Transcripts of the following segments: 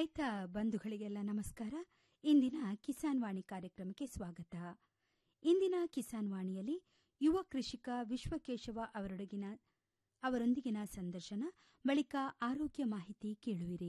ರೈತ ಬಂಧುಗಳಿಗೆಲ್ಲ ನಮಸ್ಕಾರ ಇಂದಿನ ಕಿಸಾನ್ ವಾಣಿ ಕಾರ್ಯಕ್ರಮಕ್ಕೆ ಸ್ವಾಗತ ಇಂದಿನ ಕಿಸಾನ್ ವಾಣಿಯಲ್ಲಿ ಯುವ ಕೃಷಿಕ ವಿಶ್ವಕೇಶವ ಅವರೊಡಗಿನ ಅವರೊಂದಿಗಿನ ಸಂದರ್ಶನ ಬಳಿಕ ಆರೋಗ್ಯ ಮಾಹಿತಿ ಕೇಳುವಿರಿ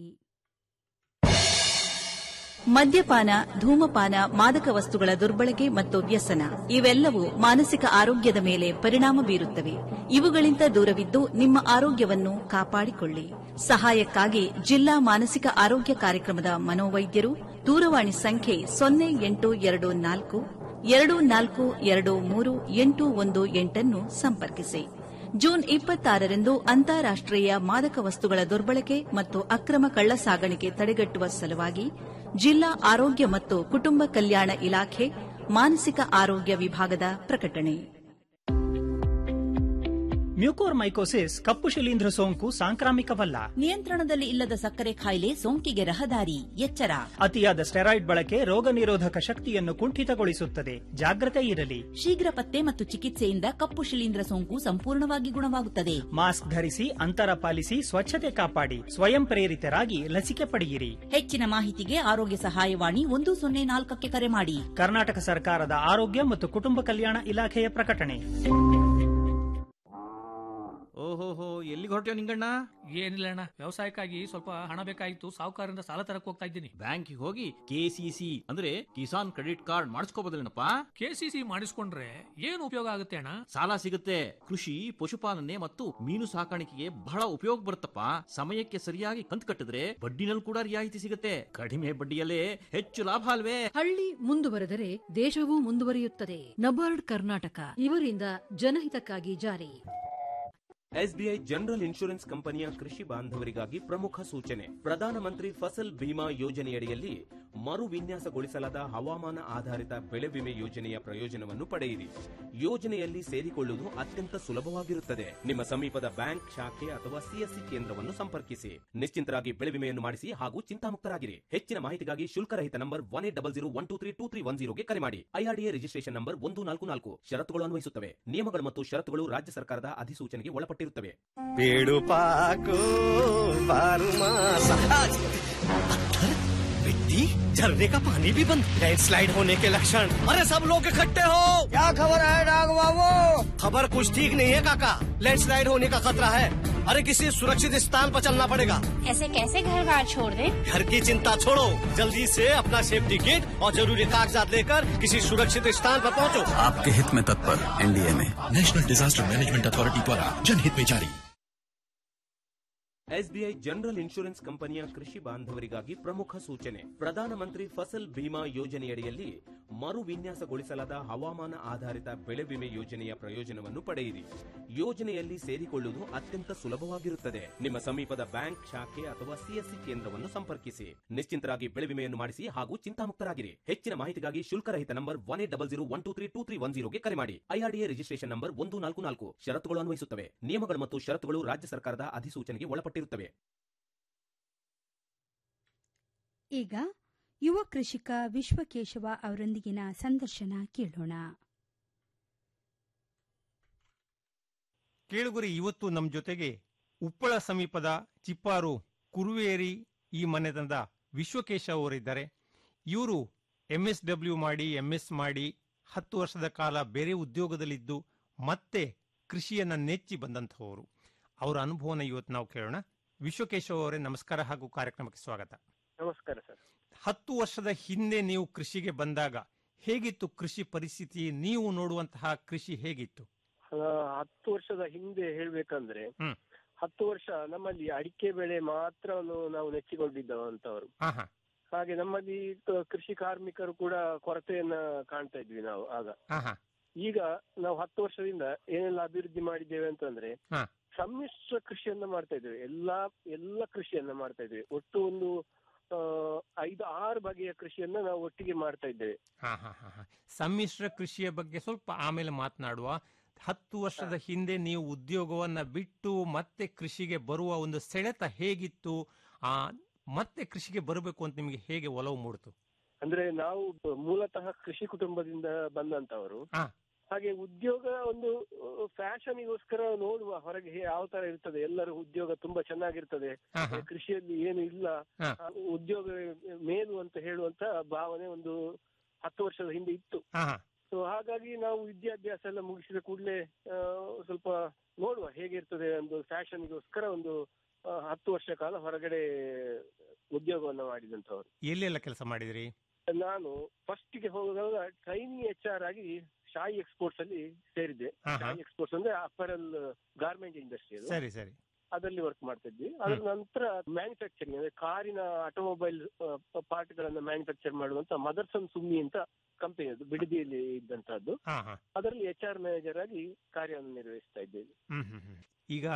ಮದ್ಯಪಾನ ಧೂಮಪಾನ ಮಾದಕ ವಸ್ತುಗಳ ದುರ್ಬಳಕೆ ಮತ್ತು ವ್ಯಸನ ಇವೆಲ್ಲವೂ ಮಾನಸಿಕ ಆರೋಗ್ಯದ ಮೇಲೆ ಪರಿಣಾಮ ಬೀರುತ್ತವೆ ಇವುಗಳಿಂದ ದೂರವಿದ್ದು ನಿಮ್ಮ ಆರೋಗ್ಯವನ್ನು ಕಾಪಾಡಿಕೊಳ್ಳಿ ಸಹಾಯಕ್ಕಾಗಿ ಜಿಲ್ಲಾ ಮಾನಸಿಕ ಆರೋಗ್ಯ ಕಾರ್ಯಕ್ರಮದ ಮನೋವೈದ್ಯರು ದೂರವಾಣಿ ಸಂಖ್ಯೆ ಸೊನ್ನೆ ಎಂಟು ಎರಡು ನಾಲ್ಕು ಎರಡು ನಾಲ್ಕು ಎರಡು ಮೂರು ಎಂಟು ಒಂದು ಎಂಟನ್ನು ಸಂಪರ್ಕಿಸಿ ಜೂನ್ ಇಪ್ಪತ್ತಾರರಂದು ಅಂತಾರಾಷ್ಟೀಯ ಮಾದಕ ವಸ್ತುಗಳ ದುರ್ಬಳಕೆ ಮತ್ತು ಅಕ್ರಮ ಕಳ್ಳಸಾಗಣಿಕೆ ತಡೆಗಟ್ಟುವ ಸಲುವಾಗಿ ಜಿಲ್ಲಾ ಆರೋಗ್ಯ ಮತ್ತು ಕುಟುಂಬ ಕಲ್ಯಾಣ ಇಲಾಖೆ ಮಾನಸಿಕ ಆರೋಗ್ಯ ವಿಭಾಗದ ಪ್ರಕಟಣೆ ಮ್ಯೂಕೋರ್ಮೈಕೋಸಿಸ್ ಕಪ್ಪು ಶಿಲೀಂಧ್ರ ಸೋಂಕು ಸಾಂಕ್ರಾಮಿಕವಲ್ಲ ನಿಯಂತ್ರಣದಲ್ಲಿ ಇಲ್ಲದ ಸಕ್ಕರೆ ಕಾಯಿಲೆ ಸೋಂಕಿಗೆ ರಹದಾರಿ ಎಚ್ಚರ ಅತಿಯಾದ ಸ್ಟೆರಾಯ್ಡ್ ಬಳಕೆ ರೋಗ ನಿರೋಧಕ ಶಕ್ತಿಯನ್ನು ಕುಂಠಿತಗೊಳಿಸುತ್ತದೆ ಜಾಗ್ರತೆ ಇರಲಿ ಶೀಘ್ರ ಪತ್ತೆ ಮತ್ತು ಚಿಕಿತ್ಸೆಯಿಂದ ಕಪ್ಪು ಶಿಲೀಂಧ್ರ ಸೋಂಕು ಸಂಪೂರ್ಣವಾಗಿ ಗುಣವಾಗುತ್ತದೆ ಮಾಸ್ಕ್ ಧರಿಸಿ ಅಂತರ ಪಾಲಿಸಿ ಸ್ವಚ್ಛತೆ ಕಾಪಾಡಿ ಸ್ವಯಂ ಪ್ರೇರಿತರಾಗಿ ಲಸಿಕೆ ಪಡೆಯಿರಿ ಹೆಚ್ಚಿನ ಮಾಹಿತಿಗೆ ಆರೋಗ್ಯ ಸಹಾಯವಾಣಿ ಒಂದು ಸೊನ್ನೆ ನಾಲ್ಕಕ್ಕೆ ಕರೆ ಮಾಡಿ ಕರ್ನಾಟಕ ಸರ್ಕಾರದ ಆರೋಗ್ಯ ಮತ್ತು ಕುಟುಂಬ ಕಲ್ಯಾಣ ಇಲಾಖೆಯ ಪ್ರಕಟಣೆ ಓಹೋಹೋ ಎಲ್ಲಿಗೆ ಹೊರಟ್ಯೋ ನಿಂಗಣ್ಣ ಏನಿಲ್ಲ ಅಣ್ಣ ವ್ಯವಸಾಯಕ್ಕಾಗಿ ಸ್ವಲ್ಪ ಹಣ ಬೇಕಾಗಿತ್ತು ಸಾಹುಕಾರರಿಂದ ಸಾಲ ತರಕ್ ಹೋಗ್ತಾ ಇದ್ದೀನಿ ಬ್ಯಾಂಕಿಗೆ ಹೋಗಿ ಕೆಸಿಸಿ ಅಂದ್ರೆ ಕಿಸಾನ್ ಕ್ರೆಡಿಟ್ ಕಾರ್ಡ್ ಮಾಡಿಸ್ಕೋಬೋದಿಲ್ಲಪ್ಪ ಕೆಸಿಸಿ ಮಾಡಿಸ್ಕೊಂಡ್ರೆ ಏನು ಉಪಯೋಗ ಆಗುತ್ತೆ ಅಣ್ಣ ಸಾಲ ಸಿಗುತ್ತೆ ಕೃಷಿ ಪಶುಪಾಲನೆ ಮತ್ತು ಮೀನು ಸಾಕಾಣಿಕೆಗೆ ಬಹಳ ಉಪಯೋಗ ಬರುತ್ತಪ್ಪ ಸಮಯಕ್ಕೆ ಸರಿಯಾಗಿ ಕಂತು ಕಟ್ಟಿದ್ರೆ ಬಡ್ಡಿನಲ್ಲಿ ಕೂಡ ರಿಯಾಯಿತಿ ಸಿಗುತ್ತೆ ಕಡಿಮೆ ಬಡ್ಡಿಯಲ್ಲೇ ಹೆಚ್ಚು ಲಾಭ ಅಲ್ವೇ ಹಳ್ಳಿ ಮುಂದುವರೆದರೆ ದೇಶವೂ ಮುಂದುವರಿಯುತ್ತದೆ ನಬಾರ್ಡ್ ಕರ್ನಾಟಕ ಇವರಿಂದ ಜನಹಿತಕ್ಕಾಗಿ ಜಾರಿ ಎಸ್ಬಿಐ ಜನರಲ್ ಇನ್ಶೂರೆನ್ಸ್ ಕಂಪನಿಯ ಕೃಷಿ ಬಾಂಧವರಿಗಾಗಿ ಪ್ರಮುಖ ಸೂಚನೆ ಪ್ರಧಾನಮಂತ್ರಿ ಫಸಲ್ ಬಿಮಾ ಯೋಜನೆಯಡಿಯಲ್ಲಿ ಮರು ವಿನ್ಯಾಸಗೊಳಿಸಲಾದ ಹವಾಮಾನ ಆಧಾರಿತ ಬೆಳೆ ವಿಮೆ ಯೋಜನೆಯ ಪ್ರಯೋಜನವನ್ನು ಪಡೆಯಿರಿ ಯೋಜನೆಯಲ್ಲಿ ಸೇರಿಕೊಳ್ಳುವುದು ಅತ್ಯಂತ ಸುಲಭವಾಗಿರುತ್ತದೆ ನಿಮ್ಮ ಸಮೀಪದ ಬ್ಯಾಂಕ್ ಶಾಖೆ ಅಥವಾ ಸಿಎಸ್ಸಿ ಕೇಂದ್ರವನ್ನು ಸಂಪರ್ಕಿಸಿ ನಿಶ್ಚಿಂತರಾಗಿ ಬೆಳೆ ವಿಮೆಯನ್ನು ಮಾಡಿಸಿ ಹಾಗೂ ಚಿಂತಾಮುಕ್ತರಾಗಿರಿ ಹೆಚ್ಚಿನ ಮಾಹಿತಿಗಾಗಿ ಶುಲ್ಕರಹಿತ number one eight double zero one two three two three one ಜೀರೋಗೆ ಕರೆ ಮಾಡಿ ಐಆರ್ಡಿಎ ರಿಜಿಸ್ಟ್ರೇಷನ್ ನಂಬರ್ ಒಂದು ನಾಲ್ಕು ನಾಲ್ಕು ಷರತ್ತುಗಳು ಅನ್ವಯಿಸುತ್ತವೆ ನಿಯಮಗಳು ಮತ್ತು ಷರತ್ತುಗಳು ರಾಜ್ಯ ಸರ್ಕಾರದ ಅಧಿಸೂಚನೆಗೆ ಒಳಪಟ್ಟಿರುತ್ತವೆ पेड़ पाको बारू मासा पत्थर मिट्टी झरने का पानी भी बंद लैंडस्लाइड होने के लक्षण अरे सब लोग इकट्ठे हो क्या खबर है डाग बाबू खबर कुछ ठीक नहीं है काका लैंडस्लाइड होने का खतरा है अरे किसी सुरक्षित स्थान पर चलना पड़ेगा ऐसे कैसे घर बार छोड़ दे घर की चिंता छोड़ो जल्दी से अपना सेफ्टी किट और जरूरी कागजात लेकर किसी सुरक्षित स्थान पर पहुंचो आपके हित में तत्पर एनडीए में नेशनल डिजास्टर मैनेजमेंट अथॉरिटी द्वारा जनहित में जारी ಎಸ್ಬಿಐ ಜನರಲ್ ಇನ್ಶೂರೆನ್ಸ್ ಕಂಪನಿಯ ಕೃಷಿ ಬಾಂಧವರಿಗಾಗಿ ಪ್ರಮುಖ ಸೂಚನೆ ಪ್ರಧಾನಮಂತ್ರಿ ಫಸಲ್ ಬಿಮಾ ಯೋಜನೆಯಡಿಯಲ್ಲಿ ಮರು ವಿನ್ಯಾಸಗೊಳಿಸಲಾದ ಹವಾಮಾನ ಆಧಾರಿತ ಬೆಳೆ ವಿಮೆ ಯೋಜನೆಯ ಪ್ರಯೋಜನವನ್ನು ಪಡೆಯಿರಿ ಯೋಜನೆಯಲ್ಲಿ ಸೇರಿಕೊಳ್ಳುವುದು ಅತ್ಯಂತ ಸುಲಭವಾಗಿರುತ್ತದೆ ನಿಮ್ಮ ಸಮೀಪದ ಬ್ಯಾಂಕ್ ಶಾಖೆ ಅಥವಾ ಸಿಎಸ್ಸಿ ಕೇಂದ್ರವನ್ನು ಸಂಪರ್ಕಿಸಿ ನಿಶ್ಚಿಂತರಾಗಿ ಬೆಳೆ ವಿಮೆಯನ್ನು ಮಾಡಿಸಿ ಹಾಗೂ ಚಿಂತಾಮುಕ್ತರಾಗಿರಿ ಹೆಚ್ಚಿನ ಮಾಹಿತಿಗಾಗಿ ಶುಲ್ಕರಹಿತ number one eight double zero one two three two three one ಜೀರೋಗೆ ಕರೆ ಮಾಡಿ ಐಆರ್ಡಿಎ ರಿಜಿಸ್ಟ್ರೇಷನ್ ನಂಬರ್ ಒಂದು ನಾಲ್ಕು ನಾಲ್ಕು ಷರತ್ತುಗಳು ಅನ್ವಯಿಸುತ್ತವೆ ನಿಯಮಗಳು ಮತ್ತು ಷರತ್ತುಗಳು ರಾಜ್ಯ ಸರ್ಕಾರದ ಅಧಿಸೂಚನೆಗೆ ಒಳಪಟ್ಟಿರುತ್ತವೆ ಈಗ ಯುವ ಕೃಷಿಕ ವಿಶ್ವಕೇಶವ ಅವರೊಂದಿಗಿನ ಸಂದರ್ಶನ ಕೇಳೋಣ ಕೇಳುಗರಿ ಇವತ್ತು ನಮ್ಮ ಜೊತೆಗೆ ಉಪ್ಪಳ ಸಮೀಪದ ಚಿಪ್ಪಾರು ಕುರುವೇರಿ ಈ ಮನೆತನದ ವಿಶ್ವಕೇಶ ಅವರಿದ್ದಾರೆ ಇವರು ಎಂ ಎಸ್ ಡಬ್ಲ್ಯೂ ಮಾಡಿ ಎಂ ಎಸ್ ಮಾಡಿ ಹತ್ತು ವರ್ಷದ ಕಾಲ ಬೇರೆ ಉದ್ಯೋಗದಲ್ಲಿದ್ದು ಮತ್ತೆ ಕೃಷಿಯನ್ನ ನೆಚ್ಚಿ ಬಂದಂಥವರು ಅವರ ಅನುಭವನ ಇವತ್ತು ನಾವು ಕೇಳೋಣ ವಿಶ್ವಕೇಶವ ಅವರೇ ನಮಸ್ಕಾರ ಹಾಗೂ ಕಾರ್ಯಕ್ರಮಕ್ಕೆ ಸ್ವಾಗತ ನಮಸ್ಕಾರ ಸರ್ ಹತ್ತು ವರ್ಷದ ಹಿಂದೆ ನೀವು ಕೃಷಿಗೆ ಬಂದಾಗ ಹೇಗಿತ್ತು ಕೃಷಿ ಪರಿಸ್ಥಿತಿ ನೀವು ನೋಡುವಂತಹ ಕೃಷಿ ಹೇಗಿತ್ತು ಆ, ಹತ್ತು ವರ್ಷದ ಹಿಂದೆ ಹೇಳ್ಬೇಕಂದ್ರೆ ಹ್ಮ್. ಹತ್ತು ವರ್ಷ ನಮ್ಮಲ್ಲಿ ಅಡಿಕೆ ಬೆಳೆ ಮಾತ್ರ ನಾವು ನೆಚ್ಚಿಕೊಂಡಿದ್ದವಂತವರು ಹಾ ಹಾ ಹಾಗೆ ನಮ್ಮಲ್ಲಿ ಕ- ಕೃಷಿ ಕಾರ್ಮಿಕರು ಕೂಡ ಕೊರತೆಯನ್ನ ಕಾಣ್ತಾ ಇದ್ವಿ ನಾವು ಆಗ ಹಾ ಹಾ ಈಗ ನಾವು ಹತ್ತು ವರ್ಷದಿಂದ ಏನೆಲ್ಲ ಅಭಿವೃದ್ಧಿ ಮಾಡಿದ್ದೇವೆ ಅಂತಂದ್ರೆ ಹಾ. ಸಮ್ಮಿಶ್ರ ಕೃಷಿಯನ್ನ ಮಾಡ್ತಾ ಇದ್ದೇವೆ ಎಲ್ಲಾ ಎಲ್ಲ ಕೃಷಿಯನ್ನ ಮಾಡ್ತಾ ಇದ್ದೇವೆ ಒಟ್ಟು ಒಂದು ಆ, ಐದು ಆರು ಬಗೆಯ ಕೃಷಿಯನ್ನ ನಾವು ಒಟ್ಟಿಗೆ ಮಾಡ್ತಾ ಇದ್ದೇವೆ ಹಾ ಹಾ ಹಾ ಹಾ ಸಮ್ಮಿಶ್ರ ಕೃಷಿಯ ಬಗ್ಗೆ ಸ್ವಲ್ಪ ಆಮೇಲೆ ಮಾತನಾಡುವ ಹತ್ತು ವರ್ಷದ ಹಿಂದೆ ನೀವು ಉದ್ಯೋಗವನ್ನ ಬಿಟ್ಟು ಮತ್ತೆ ಕೃಷಿಗೆ ಬರುವ ಒಂದು ಸೆಳೆತ ಹೇಗಿತ್ತು ಆ ಮತ್ತೆ ಕೃಷಿಗೆ ಬರಬೇಕು ಅಂತ ನಿಮಗೆ ಹೇಗೆ ಒಲವು ಮೂಡ್ತು ಅಂದ್ರೆ ನಾವು ಮೂಲತಃ ಕೃಷಿ ಕುಟುಂಬದಿಂದ ಬಂದಂತವರು ಹಾ. ಹಾಗೆ ಉದ್ಯೋಗ ಒಂದು ಫ್ಯಾಷನ್ಗೋಸ್ಕರ ನೋಡುವ ಹೊರಗೆ ಹೇ- ಯಾವ ತರ ಇರ್ತದೆ ಎಲ್ಲರ ಉದ್ಯೋಗ ತುಂಬಾ ಚೆನ್ನಾಗಿರ್ತದೆ ಹಾ, ಹಾ. ಕೃಷಿಯಲ್ಲಿ ಏನು ಇಲ್ಲ ಹಾ. ಆ, ಉದ್ಯೋಗ ಮೇಲು ಅಂತ ಹೇಳುವಂತ ಭಾವನೆ ಒಂದು ಹತ್ತು ವರ್ಷದ ಹಿಂದೆ ಇತ್ತು ಹಾ ಹಾ ಸೊ ಹಾಗಾಗಿ ನಾವು ವಿದ್ಯಾಭ್ಯಾಸ ಎಲ್ಲ ಮುಗಿಸಿದ ಕೂಡಲೇ ಸ್ವಲ್ಪ ನೋಡುವ ಹೇಗಿರ್ತದೆ ಒಂದು ಫ್ಯಾಷನ್ಗೋಸ್ಕರ ಒಂದು ಆ, ಹತ್ತು ವರ್ಷ ಕಾಲ ಹೊರಗಡೆ ಉದ್ಯೋಗವನ್ನ ಮಾಡಿದಂತವ್ರು ಎಲ್ಲೆಲ್ಲ ಕೆಲಸ ಮಾಡಿದ್ರಿ ನಾನು ಫಸ್ಟ್ ಗೆ ಹೋಗುವಾಗ ಟ್ರೈನಿಂಗ್ ಎಚ್ ಆರ್ ಆಗಿ ಶಾಯಿ ಎಕ್ಸ್ಪೋರ್ಟ್ಸ್ ಅಲ್ಲಿ ಸೇರಿದ್ದೆ ಹಾ, ಹಾ. ಶಾಯಿ ಎಕ್ಸ್ಪೋರ್ಟ್ಸ್ ಅಂದ್ರೆ ಅಪರಲ್ ಗಾರ್ಮೆಂಟ್ ಇಂಡಸ್ಟ್ರಿ ಅದು ಸರಿ ಸರಿ ಅದರಲ್ಲಿ ವರ್ಕ್ ಮಾಡ್ತಾ ಇದ್ವಿ ಅದರ ನಂತರ ಮ್ಯಾನುಫ್ಯಾಕ್ಚರಿಂಗ್ ಅಂದ್ರೆ ಕಾರಿನ ಆಟೋಮೊಬೈಲ್ ಪಾರ್ಟ್ ಗಳನ್ನ ಮ್ಯಾನುಫ್ಯಾಕ್ಚರ್ ಮಾಡುವಂತ ಮದರ್ಸನ್ ಸುಮ್ಮಿ ಅಂತ ಕಂಪನಿ ಅದು ಬಿಡದಿಯಲ್ಲಿ ಇದ್ದಂತಹದ್ದು ಹಾ ಹಾ ಅದರಲ್ಲಿ ಎಚ್ ಆರ್ ಮ್ಯಾನೇಜರ್ ಆಗಿ ಕಾರ್ಯವನ್ನು ನಿರ್ವಹಿಸ್ತಾ ಇದ್ದೇವೆ ಹ್ಮ್ ಹ್ಮ್ ಹ್ಮ್. ಈಗ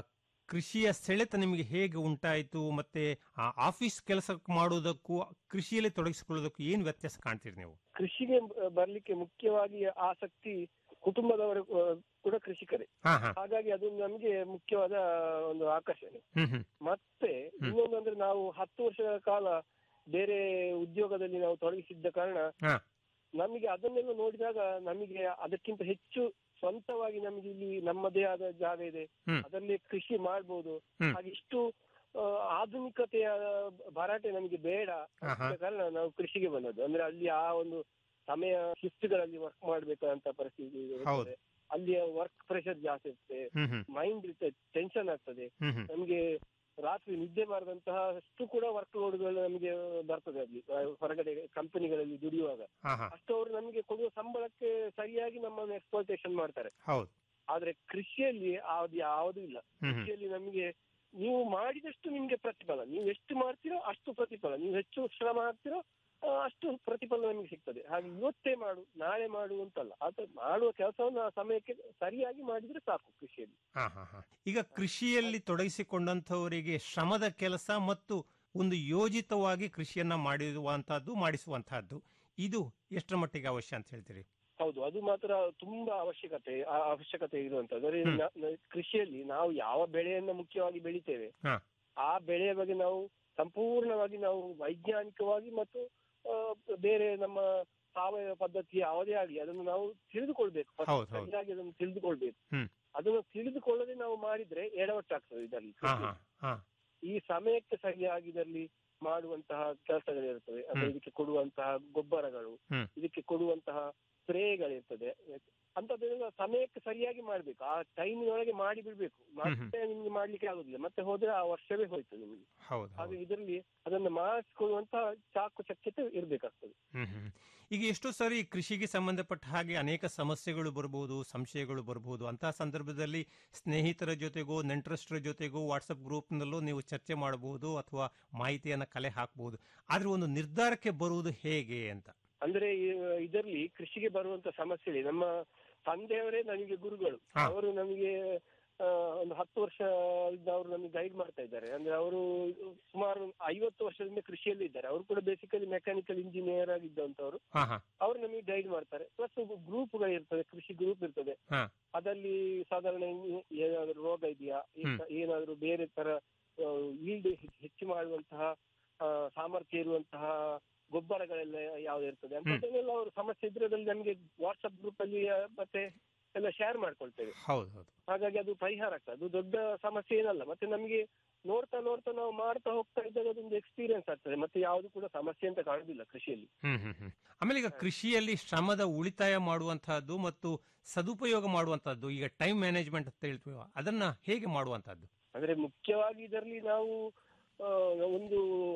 ಕೃಷಿಯ ಸೆಳೆತ ನಿಮಗೆ ಹೇಗೆ ಉಂಟಾಯಿತು ಮತ್ತೆ ಆ ಆಫೀಸ್ ಕೆಲಸ ಮಾಡುವುದಕ್ಕೂ ಕೃಷಿಯಲ್ಲಿ ತೊಡಗಿಸಿಕೊಳ್ಳೋದಕ್ಕೂ ಏನು ವ್ಯತ್ಯಾಸ ಕಾಣ್ತೀರಿ ನೀವು ಕೃಷಿಗೆ ಬ- ಬರ್ಲಿಕ್ಕೆ ಮುಖ್ಯವಾಗಿ ಆಸಕ್ತಿ ಕುಟುಂಬದವರು ಆ, ಕೂಡ ಕೃಷಿಕರೇ ಹಾ ಹಾ ಹಾಗಾಗಿ ಅದು ನಮಗೆ ಮುಖ್ಯವಾದ ಒಂದು ಆಕರ್ಷಣೆ ಹ್ಮ್ ಹ್ಮ್ ಮತ್ತೆ ಇನ್ನೊಂದು ಅಂದ್ರೆ ನಾವು ಹತ್ತು ವರ್ಷಗಳ ಕಾಲ ಬೇರೆ ಉದ್ಯೋಗದಲ್ಲಿ ನಾವು ತೊಡಗಿಸಿದ್ದ ಕಾರಣ ಹಾ ನಮಗೆ ಅದನ್ನೆಲ್ಲ ನೋಡಿದಾಗ ನಮಗೆ ಅದಕ್ಕಿಂತ ಹೆಚ್ಚು ಸ್ವಂತವಾಗಿ ನಮಗೆ ಇಲ್ಲಿ ನಮ್ಮದೇ ಆದ ಜಾಗ ಇದೆ ಹ್ಮ್. ಅದರಲ್ಲಿ ಕೃಷಿ ಮಾಡ್ಬೋದು ಹ್ಮ್. ಹಾಗೆ ಇಷ್ಟು ಆ, ಆಧುನಿಕತೆಯ ಭರಾಟೆ ನಮಗೆ ಬೇಡ ಹಾ, ಹಾ. ಆದ ಕಾರಣ ನಾವು ಕೃಷಿಗೆ ಬಂದದ್ದು ಅಂದ್ರೆ ಅಲ್ಲಿ ಆ ಒಂದು ಸಮಯ ಶಿಫ್ಟ್ಗಳಲ್ಲಿ ವರ್ಕ್ ಮಾಡ್ಬೇಕಂತ ಪರಿಸ್ಥಿತಿ ಹೌದು. ಇರ್ತದೆ ಅಲ್ಲಿಯ ವರ್ಕ್ ಪ್ರೆಷರ್ ಜಾಸ್ತಿ ಇರ್ತದೆ ಹ್ಮ್ ಹ್ಮ್ ಮೈಂಡ್ ಇರ್ತದೆ ಟೆನ್ಷನ್ ಆಗ್ತದೆ ಹ್ಮ್ ಹ್ಮ್. ನಮ್ಗೆ ರಾತ್ರಿ ನಿದ್ದೆ ಮಾಡದಂತಹ ಅಷ್ಟು ಕೂಡ ವರ್ಕ್ ಲೋಡ್ಗಳು ನಮಗೆ ಬರ್ತದೆ ಅಲ್ಲಿ ಆ, ಹೊರಗಡೆ ಕಂಪನಿಗಳಲ್ಲಿ ದುಡಿಯುವಾಗ ಹಾ ಹಾ ಅಷ್ಟು ಅವರು ನಮಗೆ ಕೊಡುವ ಸಂಬಳಕ್ಕೆ ಸರಿಯಾಗಿ ನಮ್ಮನ್ನು ಎಕ್ಸ್ಪ್ಲಾಯ್ಟೇಷನ್ ಮಾಡ್ತಾರೆ ಹೌದು ಆದ್ರೆ ಕೃಷಿಯಲ್ಲಿ ಅದು ಯಾವುದು ಇಲ್ಲ ಹ್ಮ್ ಹ್ಮ್. ಕೃಷಿಯಲ್ಲಿ ನಮಗೆ ನೀವು ಮಾಡಿದಷ್ಟು ನಿಮ್ಗೆ ಪ್ರತಿಫಲ ನೀವು ಎಷ್ಟು ಮಾಡ್ತೀರೋ ಅಷ್ಟು ಪ್ರತಿಫಲ ನೀವು ಹೆಚ್ಚು ಶ್ರಮ ಹಾಕ್ತೀರೋ ಆ, ಅಷ್ಟು ಪ್ರತಿಫಲ ನಮಗೆ ಸಿಗ್ತದೆ ಹಾಗೆ ಇವತ್ತೇ ಮಾಡು ನಾಳೆ ಮಾಡು ಅಂತಲ್ಲ ಅದು ಮಾಡುವ ಕೆಲಸವನ್ನು ಆ ಸಮಯಕ್ಕೆ ಸರಿಯಾಗಿ ಮಾಡಿದ್ರೆ ಸಾಕು ಕೃಷಿಯಲ್ಲಿ ಹಾ ಹಾ ಹಾ ಈಗ ಕೃಷಿಯಲ್ಲಿ ತೊಡಗಿಸಿಕೊಂಡಂತವರಿಗೆ ಶ್ರಮದ ಕೆಲಸ ಮತ್ತು ಒಂದು ಯೋಜಿತವಾಗಿ ಕೃಷಿಯನ್ನ ಮಾಡಿರುವಂತಹದ್ದು ಮಾಡಿಸುವಂತಹದ್ದು ಇದು ಎಷ್ಟರ ಮಟ್ಟಿಗೆ ಅವಶ್ಯ ಅಂತ ಹೇಳ್ತೀರಿ ಹೌದು ಅದು ಮಾತ್ರ ತುಂಬಾ ಅವಶ್ಯಕತೆ ಆ ಅವಶ್ಯಕತೆ ಇರುವಂತದ್ದು ಅಂದ್ರೆ ಹ್ಮ್. ನ- ನ- ಕೃಷಿಯಲ್ಲಿ ನಾವು ಯಾವ ಬೆಳೆಯನ್ನ ಮುಖ್ಯವಾಗಿ ಬೆಳಿತೇವೆ ಹಾ ಆ ಬೆಳೆಯ ಬಗ್ಗೆ ನಾವು ಸಂಪೂರ್ಣವಾಗಿ ನಾವು ವೈಜ್ಞಾನಿಕವಾಗಿ ಮತ್ತು ಆ, ಬೇರೆ ನಮ್ಮ ಸಾವಯವ ಪದ್ಧತಿ ಯಾವುದೇ ಆಗಲಿ ಅದನ್ನು ನಾವು ತಿಳಿದುಕೊಳ್ಬೇಕು first. ಹೌದು, ಹೌದು. ಸರಿಯಾಗಿ ಅದನ್ನು ತಿಳಿದುಕೊಳ್ಬೇಕು ಹ್ಮ್ ಅದನ್ನು ತಿಳಿದುಕೊಳ್ಳದೆ ನಾವು ಮಾಡಿದ್ರೆ ಎಡವಟ್ಟಾಗ್ತದೆ ಇದರಲ್ಲಿ ಹಾ ಹಾ ಹಾ ಈ ಸಮಯಕ್ಕೆ ಸರಿಯಾಗಿ ಇದರಲ್ಲಿ ಮಾಡುವಂತಹ ಕೆಲಸಗಳಿರ್ತವೆ ಅಂದ್ರೆ ಹ್ಮ್. ಇದಕ್ಕೆ ಕೊಡುವಂತಹ ಗೊಬ್ಬರಗಳು ಹ್ಮ್. ಇದಕ್ಕೆ ಕೊಡುವಂತಹ ಸ್ಪ್ರೇಗಳಿರ್ತದೆ ಅಂತದೆಲ್ಲ ಸಮಯಕ್ಕೆ ಸರಿಯಾಗಿ ಮಾಡ್ಬೇಕು ಆ ಟೈಮಿನೊಳಗೆ ಮಾಡಿ ಬಿಡ್ಬೇಕು ಮತ್ತೆ ನಿಮ್ಗೆ ಮಾಡ್ಲಿಕ್ಕೆ ಆಗುದಿಲ್ಲ ಮತ್ತೆ ಹೋದ್ರೆ ಆ ವರ್ಷವೇ ಹೋಯ್ತು ನಿಮ್ಗೆ ಹೌದು ಹಾಗೆ ಇದರಲ್ಲಿ ಅದನ್ನು ಮಾಡಿಸಿಕೊಳ್ಳುವಂತಹ ಚಾಕು ಚಕ್ಯತೆ ಇರ್ಬೇಕಾಗ್ತದೆ ಹ್ಮ್ ಹ್ಮ್. ಈಗ ಎಷ್ಟೋ ಸಾರಿ ಕೃಷಿಗೆ ಸಂಬಂಧಪಟ್ಟ ಹಾಗೆ ಅನೇಕ ಸಮಸ್ಯೆಗಳು ಬರಬಹುದು ಸಂಶಯಗಳು ಬರಬಹುದು ಅಂತಹ ಸಂದರ್ಭದಲ್ಲಿ ಸ್ನೇಹಿತರ ಜೊತೆಗೋ ನೆಂಟರಷ್ಟರ ಜೊತೆಗೋ ವಾಟ್ಸಪ್ ಗ್ರೂಪ್ನಲ್ಲೂ ನೀವು ಚರ್ಚೆ ಮಾಡಬಹುದು ಅಥವಾ ಮಾಹಿತಿಯನ್ನ ಕಲೆ ಹಾಕಬಹುದು ಆದ್ರೆ ಒಂದು ನಿರ್ಧಾರಕ್ಕೆ ಬರುವುದು ಹೇಗೆ ಅಂತ ಅಂದ್ರೆ ಇದರಲ್ಲಿ ಕೃಷಿಗೆ ಬರುವಂತ ಸಮಸ್ಯೆ ನಮ್ಮ ತಂದೆಯವರೇ ನನಗೆ ಗುರುಗಳು ಹಾ. ಅವರು ನಮಗೆ ಆ, ಒಂದು ಹತ್ತು ವರ್ಷ ಅವರು ನಮಗೆ ಗೈಡ್ ಮಾಡ್ತಾ ಇದ್ದಾರೆ ಅಂದ್ರೆ ಅವರು ಸುಮಾರು ಐವತ್ತು ವರ್ಷದಿಂದ ಕೃಷಿಯಲ್ಲಿ ಇದ್ದಾರೆ ಅವರು ಕೂಡ ಬೇಸಿಕಲಿ ಮೆಕ್ಯಾನಿಕಲ್ ಇಂಜಿನಿಯರ್ ಆಗಿದ್ದಂತವರು ಹಾ ಹಾ ಅವರು ನಮಗೆ ಗೈಡ್ ಮಾಡ್ತಾರೆ ಪ್ಲಸ್ ಗ್ರೂಪ್ಗಳು ಇರ್ತದೆ ಕೃಷಿ ಗ್ರೂಪ್ ಇರ್ತದೆ ಹಾ ಅದಲ್ಲಿ ಸಾಧಾರಣ ಏ- ಏನಾದ್ರು ರೋಗ ಇದೆಯಾ ಹ್ಮ್. ಏನಾದ್ರು ಬೇರೆ ತರ ಈಲ್ಡ್ ಹೆಚ್ಚು ಮಾಡುವಂತಹ ಆ, ಸಾಮರ್ಥ್ಯ ಇರುವಂತಹ ಗೊಬ್ಬರಗಳೆಲ್ಲ ಯಾವ್ದು ಇರ್ತದೆ ಅಂತದನ್ನೆಲ್ಲ ಅವರು ಸಮಸ್ಯೆ ಇದ್ರೆ ಅದ್ರಲ್ಲಿ ನಮಗೆ ವಾಟ್ಸ್ಆಪ್ ಗ್ರೂಪ್ ಅಲ್ಲಿ ಆ, ಮತ್ತೆ ಎಲ್ಲ ಶೇರ್ ಮಾಡ್ಕೊಳ್ತೇವೆ ಹೌದು ಹೌದು ಹಾಗಾಗಿ ಅದು ಪರಿಹಾರ ಆಗ್ತದೆ ಅದು ದೊಡ್ಡ ಸಮಸ್ಯೆ ಏನಲ್ಲ ಮತ್ತೆ ನಮಗೆ ನೋಡ್ತಾ ನೋಡ್ತಾ ನಾವು ಮಾಡ್ತಾ ಹೋಗ್ತಾ ಇದ್ದಾಗ ಅದೊಂದು ಎಕ್ಸ್ಪೀರಿಯನ್ಸ್ ಆಗ್ತದೆ ಮತ್ತೆ ಯಾವುದು ಕೂಡ ಸಮಸ್ಯೆ ಅಂತ ಕಾಣುದಿಲ್ಲ ಕೃಷಿಯಲ್ಲಿ ಹ್ಮ್ ಹ್ಮ್ ಹ್ಮ್ ಆಮೇಲೆ ಈಗ ಕೃಷಿಯಲ್ಲಿ ಶ್ರಮದ ಉಳಿತಾಯ ಮಾಡುವಂತಹದ್ದು ಮತ್ತು ಸದುಪಯೋಗ ಮಾಡುವಂತಹದ್ದು ಈಗ ಟೈಮ್ ಮ್ಯಾನೇಜ್ಮೆಂಟ್ ಅಂತ ಹೇಳ್ತೀವಿ ಅದನ್ನ ಹೇಗೆ ಮಾಡುವಂತಹದ್ದು ಅಂದ್ರೆ ಮುಖ್ಯವಾಗಿ ಇದರಲ್ಲಿ ನಾವು ಆ, ಒಂದು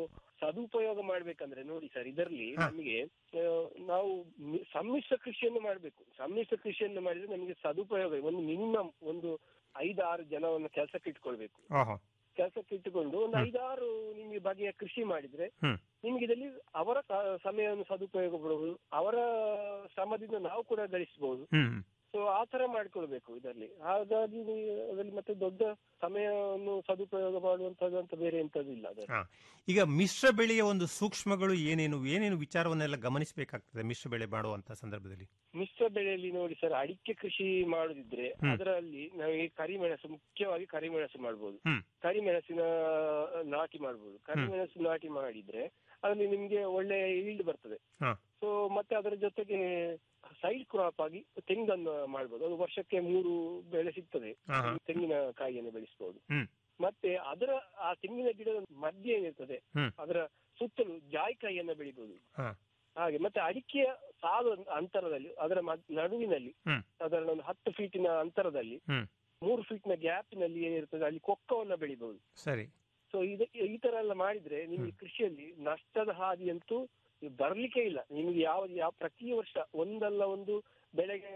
ಸದುಪಯೋಗ ಮಾಡ್ಬೇಕಂದ್ರೆ ನೋಡಿ ಸರ್ ಇದರಲ್ಲಿ ನಮಗೆ ಆ, ನಾವು ಮಿ- ಸಮ್ಮಿಶ್ರ ಕೃಷಿಯನ್ನು ಮಾಡಬೇಕು ಸಮ್ಮಿಶ್ರ ಕೃಷಿಯನ್ನು ಮಾಡಿದ್ರೆ ನಮಗೆ ಸದುಪಯೋಗ ಒಂದು ಮಿನಿಮಮ್ ಒಂದು ಐದಾರು ಜನವನ್ನು ಕೆಲಸಕ್ಕೆ ಇಟ್ಕೊಳ್ಬೇಕು ಓಹೋ ಕೆಲಸಕ್ಕೆ ಇಟ್ಟುಕೊಂಡು ಒಂದು ಐದಾರು ನಿಮಗೆ ಬಗೆಯ ಕೃಷಿ ಮಾಡಿದ್ರೆ ಹ್ಮ್ ನಿಮ್ಗೆ ಇದರಲ್ಲಿ ಅವರ ಸ- ಸಮಯವನ್ನು ಸದುಪಯೋಗ ಪಡಬಹುದು ಅವರ ಶ್ರಮದಿಂದ ನಾವು ಕೂಡ ಗಳಿಸಬಹುದು ಹ್ಮ್ ಹ್ಮ್. ಸೊ ಆ ತರ ಮಾಡ್ಕೊಳ್ಬೇಕು ಇದರಲ್ಲಿ ಹಾಗಾಗಿ ನೀವು ಅದರಲ್ಲಿ ಮತ್ತೆ ದೊಡ್ಡ ಸಮಯವನ್ನು ಸದುಪಯೋಗ ಮಾಡುವಂತದ್ದು ಅಂತ ಬೇರೆ ಎಂತದಿಲ್ಲ ಅದರಲ್ಲಿ ಹಾ. ಈಗ ಮಿಶ್ರ ಬೆಳೆಯ ಒಂದು ಸೂಕ್ಷ್ಮಗಳು ಏನೇನು ಏನೇನು ವಿಚಾರವನ್ನೆಲ್ಲ ಗಮನಿಸಬೇಕಾಗ್ತದೆ ಮಿಶ್ರ ಬೆಳೆ ಮಾಡುವಂತ ಸಂದರ್ಭದಲ್ಲಿ ಮಿಶ್ರ ಬೆಳೆಯಲ್ಲಿ ನೋಡಿ ಸರ್ ಅಡಿಕೆ ಕೃಷಿ ಮಾಡುದಿದ್ರೆ ಹ್ಮ್. ಅದರಲ್ಲಿ ನಮಗೆ ಕರಿಮೆಣಸು ಮುಖ್ಯವಾಗಿ ಕರಿಮೆಣಸು ಮಾಡ್ಬೋದು ಹ್ಮ್. ಕರಿಮೆಣಸಿನ ನಾಟಿ ಮಾಡ್ಬೋದು ಕರಿಮೆಣಸು ನಾಟಿ ಮಾಡಿದ್ರೆ ಅದರಲ್ಲಿ ನಿಮ್ಗೆ ಒಳ್ಳೆ ಈಲ್ಡ್ ಬರ್ತದೆ ಹಾ. ಸೊ ಮತ್ತೆ ಅದರ ಜೊತೆಗೆ ಸೈಡ್ ಕ್ರಾಪ್ ಆಗಿ ತೆಂಗನ್ನು ಮಾಡ್ಬೋದು ಅದು ವರ್ಷಕ್ಕೆ ಮೂರು ಬೆಳೆ ಸಿಗ್ತದೆ ಹಾ, ಹಾ. ತೆಂಗಿನ ಕಾಯಿಯನ್ನು ಬೆಳೆಸಬಹುದು ಹ್ಮ್. ಮತ್ತೆ ಅದರ ಆ ತೆಂಗಿನ ಗಿಡದ ಮಧ್ಯೆ ಏನಿರ್ತದೆ ಹ್ಮ್. ಅದರ ಸುತ್ತಲೂ ಜಾಯಿಕಾಯಿಯನ್ನ ಬೆಳಿಬಹುದು ಹಾ. ಹಾಗೆ ಮತ್ತೆ ಅಡಿಕೆಯ ಸಾಲು ಅಂತರದಲ್ಲಿ ಅದರ ಮದ್- ನಡುವಿನಲ್ಲಿ ಹ್ಮ್. ಸಾಧಾರಣ ಒಂದು ಹತ್ತು ಫೀಟಿನ ಅಂತರದಲ್ಲಿ ಹ್ಮ್. ಮೂರು ಫೀಟ್ನ ಗ್ಯಾಪ್ನಲ್ಲಿ ಏನಿರ್ತದೆ ಅಲ್ಲಿ ಕೊಕ್ಕವನ್ನ ಬೆಳಿಬಹುದು ಸರಿ ಸೊ ಇದು ಈ ತರ ಎಲ್ಲ ಮಾಡಿದ್ರೆ ನಿಮ್ಗೆ ಕೃಷಿಯಲ್ಲಿ ನಷ್ಟದ ಹಾದಿ ಅಂತೂ ಬರ್ಲಿಕ್ಕೆ ಇಲ್ಲ ನಿಮ್ಗೆ ಯಾವ ಯಾವ ಪ್ರತಿ ವರ್ಷ ಒಂದಲ್ಲ ಒಂದು ಬೆಳೆಗೆ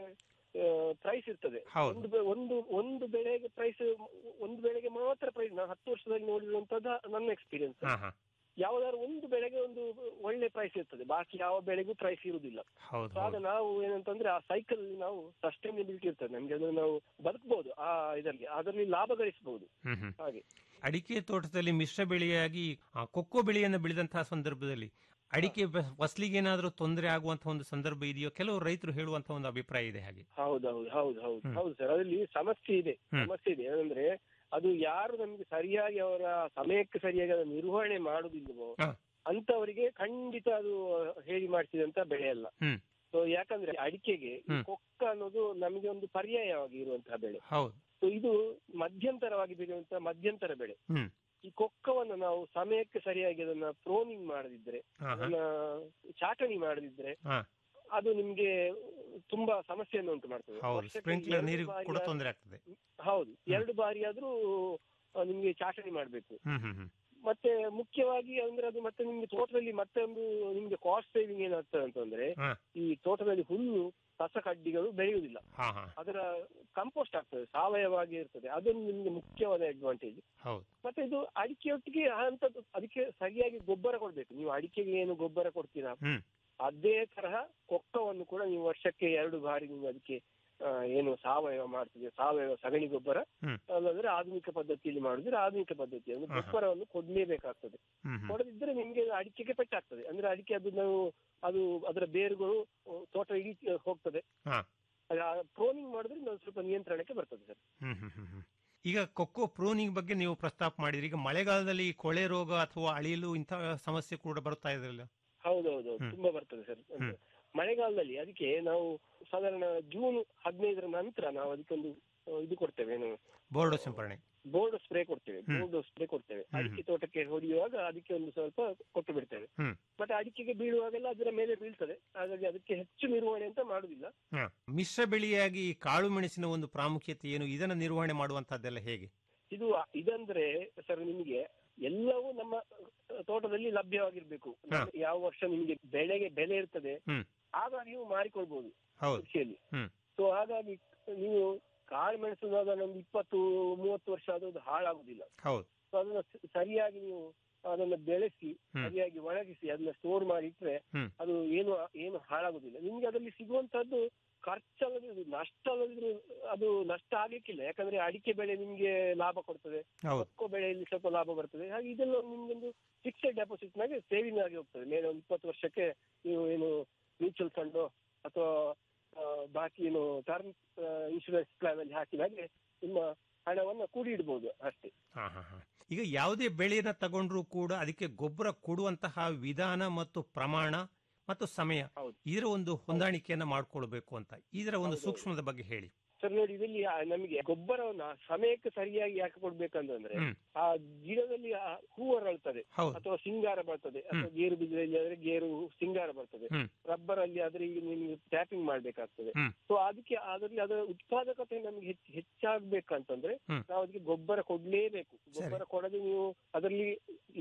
ಪ್ರೈಸ್ ಇರ್ತದೆ ಹೌದು. ಒಂದು ಬೆ- ಒಂದು ಒಂದು ಬೆಳೆಗೆ ಪ್ರೈಸ್ ಒಂದು ಬೆಳೆಗೆ ಮಾತ್ರ ಪ್ರೈಸ್ ನಾನು ಹತ್ತು ವರ್ಷದಲ್ಲಿ ನೋಡಿರುವಂತದ್ದು ನನ್ನ ಎಕ್ಸ್ಪೀರಿಯನ್ಸ್ ಹಾ ಹಾ ಯಾವ್ದಾದ್ರು ಒಂದು ಬೆಳೆಗೆ ಒಂದು ಒಳ್ಳೆ ಪ್ರೈಸ್ ಇರ್ತದೆ ಬಾಕಿ ಯಾವ ಬೆಳೆಗೂ ಪ್ರೈಸ್ ಇರುವುದಿಲ್ಲ ಹೌದು ಸೊ ಆಗ ನಾವು ಏನಂತಂದ್ರೆ ಆ ಸೈಕಲ್ ನಾವು ಸಸ್ಟೈನಬಿಲಿಟಿ ಇರ್ತದೆ ನಮ್ಗೆ ಅದನ್ನು ನಾವು ಬದುಕಬಹುದು ಆ ಇದರಲ್ಲಿ ಅದರಲ್ಲಿ ಲಾಭ ಗಳಿಸಬಹುದು ಹ್ಮ್ ಹ್ಮ್ ಹಾಗೆ ಅಡಿಕೆ ತೋಟದಲ್ಲಿ ಮಿಶ್ರ ಬೆಳೆಯಾಗಿ ಆ, ಕೊಕ್ಕೋ ಬೆಳೆಯನ್ನು ಬೆಳೆದಂತಹ ಸಂದರ್ಭದಲ್ಲಿ ಅಡಿಕೆ ಬ- ಫಸಲಿಗೆ ಏನಾದರೂ ತೊಂದರೆ ಆಗುವಂತಹ ಒಂದು ಸಂದರ್ಭ ಇದೆಯೋ ಕೆಲವು ರೈತರು ಹೇಳುವಂತಹ ಒಂದು ಅಭಿಪ್ರಾಯ ಇದೆ ಹಾಗೆ ಹೌದೌದು ಹೌದು ಹೌದು ಹ್ಮ್. ಹೌದು ಸರ್ ಅದರಲ್ಲಿ ಸಮಸ್ಯೆ ಇದೆ ಹ್ಮ್. ಸಮಸ್ಯೆ ಇದೆ ಏನಂದ್ರೆ ಅದು ಯಾರು ನಮ್ಗೆ ಸರಿಯಾಗಿ ಅವರ ಸಮಯಕ್ಕೆ ಸರಿಯಾಗಿ ಅದನ್ನ ನಿರ್ವಹಣೆ ಮಾಡುದಿಲ್ವೋ ಹಾ. ಅಂತವರಿಗೆ ಖಂಡಿತ ಅದು ಹೇಳಿ ಮಾಡಿಸಿದಂತ ಬೆಳೆ ಅಲ್ಲ ಹ್ಮ್. ಸೊ ಯಾಕಂದ್ರೆ ಅಡಿಕೆಗೆ ಈ ಹ್ಮ್. ಕೊಕ್ಕ ಅನ್ನೋದು ನಮಗೆ ಒಂದು ಪರ್ಯಾಯವಾಗಿ ಇರುವಂತಹ ಬೆಳೆ ಹೌದು ಸೊ ಇದು ಮಧ್ಯಂತರವಾಗಿ ಬೆಳೆಯುವಂತಹ ಮಧ್ಯಂತರ ಬೆಳೆ ಹ್ಮ್ ಈ ಕೊಕ್ಕವನ್ನು ನಾವು ಸಮಯಕ್ಕೆ ಸರಿಯಾಗಿ ಅದನ್ನ ಪ್ರೋನಿಂಗ್ ಮಾಡದಿದ್ರೆ ಹಾ, ಹಾ. ಅದನ್ನ ಚಾಟಣಿ ಮಾಡದಿದ್ರೆ ಹಾ ಅದು ನಿಮ್ಗೆ ತುಂಬಾ ಸಮಸ್ಯೆಯನ್ನು ಉಂಟು ಮಾಡ್ತದೆ ಹೌದು ವರ್ಷಕ್ಕೆ ಸ್ಪ್ರಿಂಕ್ಲರ್ ಎರಡು ನೀರಿಗೆ ಬಾರಿ ಕೂಡ ಆದ್ರೂ- ತೊಂದರೆ ಆಗ್ತದೆ ಹೌದು ಎರಡು ಬಾರಿ ಆದ್ರೂ ಆ, ನಿಮ್ಗೆ ಚಾಟಣಿ ಮಾಡ್ಬೇಕು ಹ್ಮ್ ಹ್ಮ್ ಹ್ಮ್ ಮತ್ತೆ ಮುಖ್ಯವಾಗಿ ಅಂದ್ರೆ ಅದು ಮತ್ತೆ ನಿಮ್ಗೆ ತೋಟದಲ್ಲಿ ಮತ್ತೆ ಒಂದು ನಿಮ್ಗೆ ಕಾಸ್ಟ್ ಸೇವಿಂಗ್ ಏನಾಗ್ತದೆ ಅಂತಂದ್ರೆ ಹಾ. ಈ ತೋಟದಲ್ಲಿ ಹುಲ್ಲು ಕಸ ಕಡ್ಡಿಗಳು ಬೆಳೆಯುವುದಿಲ್ಲ ಹಾ ಹಾ ಅದರ ಕಂಪೋಸ್ಟ್ ಆಗ್ತದೆ ಸಾವಯವಾಗಿ ಇರ್ತದೆ ಅದೊಂದು ನಿಮ್ಗೆ ಮುಖ್ಯವಾದ ಅಡ್ವಾಂಟೇಜ್ ಹೌದು ಮತ್ತೆ ಇದು ಅಡಿಕೆಯೊಟ್ಟಿಗೆ ಅಂತದ್ದು ಅದಕ್ಕೆ ಸರಿಯಾಗಿ ಗೊಬ್ಬರ ಕೊಡ್ಬೇಕು ನೀವು ಅಡಿಕೆಗೆ ಏನು ಗೊಬ್ಬರ ಕೊಡ್ತೀರಾ ಹ್ಮ್ ಅದೇ ತರಹ ಕೊಕ್ಕವನ್ನು ಕೂಡ ನೀವು ವರ್ಷಕ್ಕೆ ಎರಡು ಬಾರಿ ನೀವು ಅದಕ್ಕೆ ಆ, ಏನು ಸಾವಯವ ಮಾಡ್ತಿದೆ ಸಾವಯವ ಸಗಣಿ ಗೊಬ್ಬರ ಹ್ಮ್. ಅಲ್ಲಂದ್ರೆ ಆಧುನಿಕ ಪದ್ಧತಿಯಲ್ಲಿ ಮಾಡಿದ್ರೆ ಆಧುನಿಕ ಪದ್ಧತಿ ಅಂದ್ರೆ ಆಹಾ. ಗೊಬ್ಬರವನ್ನು ಕೊಡ್ಲೇಬೇಕಾಗ್ತದೆ ಹ್ಮ್ ಹ್ಮ್ ಕೊಡದಿದ್ರೆ ನಿಮ್ಗೆ ಅಡಿಕೆಗೆ ಪೆಟ್ಟಾಗ್ತದೆ ಅಂದ್ರೆ ಅಡಿಕೆ ಅದು ನಾವು ಅದು ಅದರ ಬೇರುಗಳು ಆ, ತೋಟ ಇಡೀ ಹೋಗ್ತದೆ ಹಾ ಪ್ರೋನಿಂಗ್ ಮಾಡಿದ್ರೆ ಒಂದು ಸ್ವಲ್ಪ ನಿಯಂತ್ರಣಕ್ಕೆ ಬರ್ತದೆ ಸರ್ ಹ್ಮ್ ಹ್ಮ್ ಹ್ಮ್ ಹ್ಮ್. ಈಗ ಕೊಕ್ಕೋ ಪ್ರೂನಿಂಗ್ ಬಗ್ಗೆ ನೀವು ಪ್ರಸ್ತಾಪ ಮಾಡಿದ್ರಿ ಈಗ ಮಳೆಗಾಲದಲ್ಲಿ ಈ ಕೊಳೆ ರೋಗ ಅಥವಾ ಅಳಿಯಲು ಇಂತಹ ಸಮಸ್ಯೆ ಕೂಡ ಬರ್ತಾ ಇದ್ರಲ್ಲ ಹೌದೌದು ಹ್ಮ್. ತುಂಬಾ ಬರ್ತದೆ ಸರ್ ಹ್ಮ್. ಮಳೆಗಾಲದಲ್ಲಿ ಅದಕ್ಕೆ ನಾವು ಸಾಧಾರಣ ಜೂನ್ ಹದಿನೈದರ ನಂತರ ನಾವು ಅದಕ್ಕೊಂದು ಆ, ಇದು ಕೊಡ್ತೇವೆ ಏನು ಬೋರ್ಡು ಸಿಂಪರಣೆ ಬೋರ್ಡ್ ಸ್ಪ್ರೇ ಕೊಡ್ತೇವೆ ಹ್ಮ್. ಬೋರ್ಡ್ ಸ್ಪ್ರೇ ಕೊಡ್ತೇವೆ ಹ್ಮ್. ಅಡಿಕೆ ತೋಟಕ್ಕೆ ಹೊಡೆಯುವಾಗ ಅದಕ್ಕೆ ಒಂದು ಸ್ವಲ್ಪ ಕೊಟ್ಟು ಬಿಡ್ತೇವೆ ಹ್ಮ್. ಮತ್ತೆ ಅಡಿಕೆಗೆ ಬೀಳುವಾಗೆಲ್ಲ ಅದರ ಮೇಲೆ ಬೀಳ್ತದೆ ಹಾಗಾಗಿ ಅದಕ್ಕೆ ಹೆಚ್ಚು ನಿರ್ವಹಣೆ ಅಂತ ಮಾಡುದಿಲ್ಲ ಹಾ. ಮಿಶ್ರ ಬೆಳೆಯಾಗಿ ಈ ಕಾಳು ಮೆಣಸಿನ ಒಂದು ಪ್ರಾಮುಖ್ಯತೆ ಏನು ಇದನ್ನ ನಿರ್ವಹಣೆ ಮಾಡುವಂತದ್ದೆಲ್ಲ ಹೇಗೆ ಇದು ಇದಂದ್ರೆ ಸರ್ ನಿಮಗೆ ಎಲ್ಲವೂ ನಮ್ಮ ತೋಟದಲ್ಲಿ ಲಭ್ಯವಾಗಿರ್ಬೇಕು ಹಾ. ಯಾವ ವರ್ಷ ನಿಮಗೆ ಬೆಳೆಗೆ ಬೆಲೆ ಇರ್ತದೆ ಹ್ಮ್. ಆಗ ನೀವು ಮಾರಿಕೊಳ್ಬಹುದು ಹೌದು ಕೃಷಿಯಲ್ಲಿ ಹ್ಮ್ ಸೊ ಹಾಗಾಗಿ ನೀವು ಕಾಳು ಮೆಣಸು ಸಾಧಾರಣ ಒಂದು ಇಪ್ಪತ್ತು ಮೂವತ್ತು ವರ್ಷ ಆದದ್ದು ಹಾಳಾಗುದಿಲ್ಲ ಹೌದು ಸೊ ಅದನ್ನ ಸ- ಸರಿಯಾಗಿ ನೀವು ಅದನ್ನ ಬೆಳೆಸಿ ಹ್ಮ್. ಸರಿಯಾಗಿ ಒಣಗಿಸಿ ಅದನ್ನ ಸ್ಟೋರ್ ಮಾಡಿ ಇಟ್ರೆ ಹ್ಮ್. ಅದು ಏನು ಏನು ಹಾಳಾಗುದಿಲ್ಲ ನಿಮ್ಗೆ ಅದರಲ್ಲಿ ಸಿಗುವಂತದ್ದು ಖರ್ಚಲ್ಲದಿದ್ರು ನಷ್ಟ ಅಲ್ಲದಿದ್ರು ಅದು ನಷ್ಟ ಆಗ್ಲಿಕ್ಕಿಲ್ಲ ಯಾಕಂದ್ರೆ ಅಡಿಕೆ ಬೆಳೆ ನಿಮ್ಗೆ ಲಾಭ ಕೊಡ್ತದೆ ಹೌದು ಕೊಕ್ಕೋ ಬೆಳೆಯಲ್ಲಿ ಸ್ವಲ್ಪ ಲಾಭ ಬರ್ತದೆ ಹಾಗೆ ಇದೆಲ್ಲ ನಿಮ್ಗೊಂದು ಫಿಕ್ಸೆಡ್ ಡೆಪಾಸಿಟ್ ನಾಗೆ ಸೇವಿಂಗ್ ಆಗಿ ಹೋಗ್ತದೆ ಮೇಲೆ ಒಂದು ಇಪ್ಪತ್ತು ವರ್ಷಕ್ಕೆ ನೀವು ಏನು ಮ್ಯೂಚುವಲ್ ಫಂಡ್ ಅಥವಾ ಆ, ಬಾಕಿ ಏನು ಟರ್ಮ್ ಇನ್ಶೂರೆನ್ಸ್ ಪ್ಲಾನ್ ಅಲ್ಲಿ ಹಾಕಿದಾಗೆ ನಿಮ್ಮ ಹಣವನ್ನ ಕೂಡಿ ಇಡ್ಬೋದು ಅಷ್ಟೇ ಹಾ ಹಾ ಹಾ ಈಗ ಯಾವುದೇ ಬೆಳೆಯನ್ನ ತಗೊಂಡ್ರು ಕೂಡ ಅದಕ್ಕೆ ಗೊಬ್ಬರ ಕೊಡುವಂತಹ ವಿಧಾನ ಮತ್ತು ಪ್ರಮಾಣ ಮತ್ತು ಸಮಯ ಹೌದು. ಇದರ ಒಂದು ಹೊಂದಾಣಿಕೆಯನ್ನ ಮಾಡ್ಕೊಳ್ಬೇಕು ಅಂತ ಇದರ ಒಂದು ಹೌದು. ಸೂಕ್ಷ್ಮದ ಬಗ್ಗೆ ಹೇಳಿ ಸರ್ ನೋಡಿ ಇದರಲ್ಲಿ ಆ ನಮಗೆ ಗೊಬ್ಬರವನ್ನ ಸಮಯಕ್ಕೆ ಸರಿಯಾಗಿ ಯಾಕೆ ಕೊಡ್ಬೇಕಂತಂದ್ರೆ ಹ್ಮ್. ಆ ಗಿಡದಲ್ಲಿ ಆ ಹೂವು ಅರಳ್ತದೆ ಹೌದು. ಅಥವಾ ಸಿಂಗಾರ ಬರ್ತದೆ ಅಥವಾ ಗೇರು ಬೀಜದಲ್ಲಿ ಆದ್ರೆ ಗೇರು ಸಿಂಗಾರ ಬರ್ತದೆ ಹ್ಮ್. ರಬ್ಬರ್ ಅಲ್ಲಿ ಆದ್ರೆ ಈಗ ನಿಮ್ಗೆ ಟ್ಯಾಪಿಂಗ್ ಮಾಡ್ಬೇಕಾಗ್ತದೆ ಹ್ಮ್. ಸೊ ಅದಕ್ಕೆ ಅದರಲ್ಲಿ ಅದರ ಉತ್ಪಾದಕತೆ ನಮ್ಗೆ ಹೆಚ್ಚು ಹೆಚ್ಚಾಗ್ಬೇಕಂತಂದ್ರೆ ಹ್ಮ್. ನಾವು ಅದಕ್ಕೆ ಗೊಬ್ಬರ ಕೊಡ್ಲೇಬೇಕು ಗೊಬ್ಬರ ಕೊಡದೆ ನೀವು ಅದರಲ್ಲಿ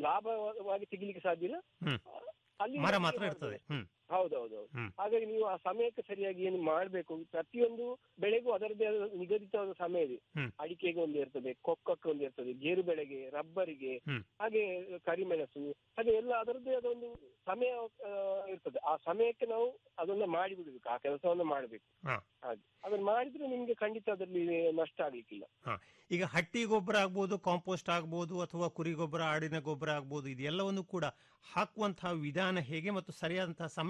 ಲಾಭವಾಗಿ ತೆಗಿಲಿಕ್ಕೆ ಸಾಧ್ಯ ಇಲ್ಲ ಹ್ಮ್. ಅಲ್ಲಿ ಮರ ನಮ್ಗೆ ಮಾತ್ರ ಮಾಡ್ಬೋದು. ಇರ್ತದೆ ಹ್ಮ್ ಹೌದೌದೌದು ಹ್ಮ್. ಹಾಗಾಗಿ ನೀವು ಆ ಸಮಯಕ್ಕೆ ಸರಿಯಾಗಿ ಏನು ಮಾಡಬೇಕು ಪ್ರತಿಯೊಂದು ಬೆಳೆಗೂ ಅದರದ್ದೇ ಆದ ನಿಗದಿತವಾದ ಸಮಯ ಇದೆ ಹ್ಮ್. ಅಡಿಕೆಗೆ ಒಂದು ಇರ್ತದೆ ಕೊಕ್ಕಕ್ಕೆ ಒಂದು ಇರ್ತದೆ ಗೇರು ಬೆಳೆಗೆ ರಬ್ಬರಿಗೆ ಹ್ಮ್. ಹಾಗೆ ಕರಿಮೆಣಸು ಹಾಗೆ ಎಲ್ಲ ಅದರದ್ದೇ ಆದ ಒಂದು ಸಮಯ ಆ, ಇರ್ತದೆ ಆ ಸಮಯಕ್ಕೆ ನಾವು ಅದನ್ನ ಮಾಡಿಬಿಡ್ಬೇಕು ಆ ಕೆಲಸವನ್ನ ಮಾಡಬೇಕು ಹಾ. ಹಾಗೆ ಅದನ್ನ ಮಾಡಿದ್ರೆ ನಿಮ್ಗೆ ಖಂಡಿತ ಅದರಲ್ಲಿ ನಷ್ಟ ಆಗ್ಲಿಕ್ಕಿಲ್ಲ ಹಾ ಈಗ ಹಟ್ಟಿ ಗೊಬ್ಬರ ಆಗ್ಬೋದು ಕಾಂಪೋಸ್ಟ್ ಆಗ್ಬೋದು ಅಥವಾ ಕುರಿ ಗೊಬ್ಬರ ಆಡಿನ ಗೊಬ್ಬರ ಆಗ್ಬೋದು ಇದೆಲ್ಲವನ್ನು ಕೂಡ ಹಾಕುವಂತಹ ವಿಧಾನ ಹೇಗೆ ಮತ್ತು ಸರಿಯಾದಂತಹ ಸಮಯ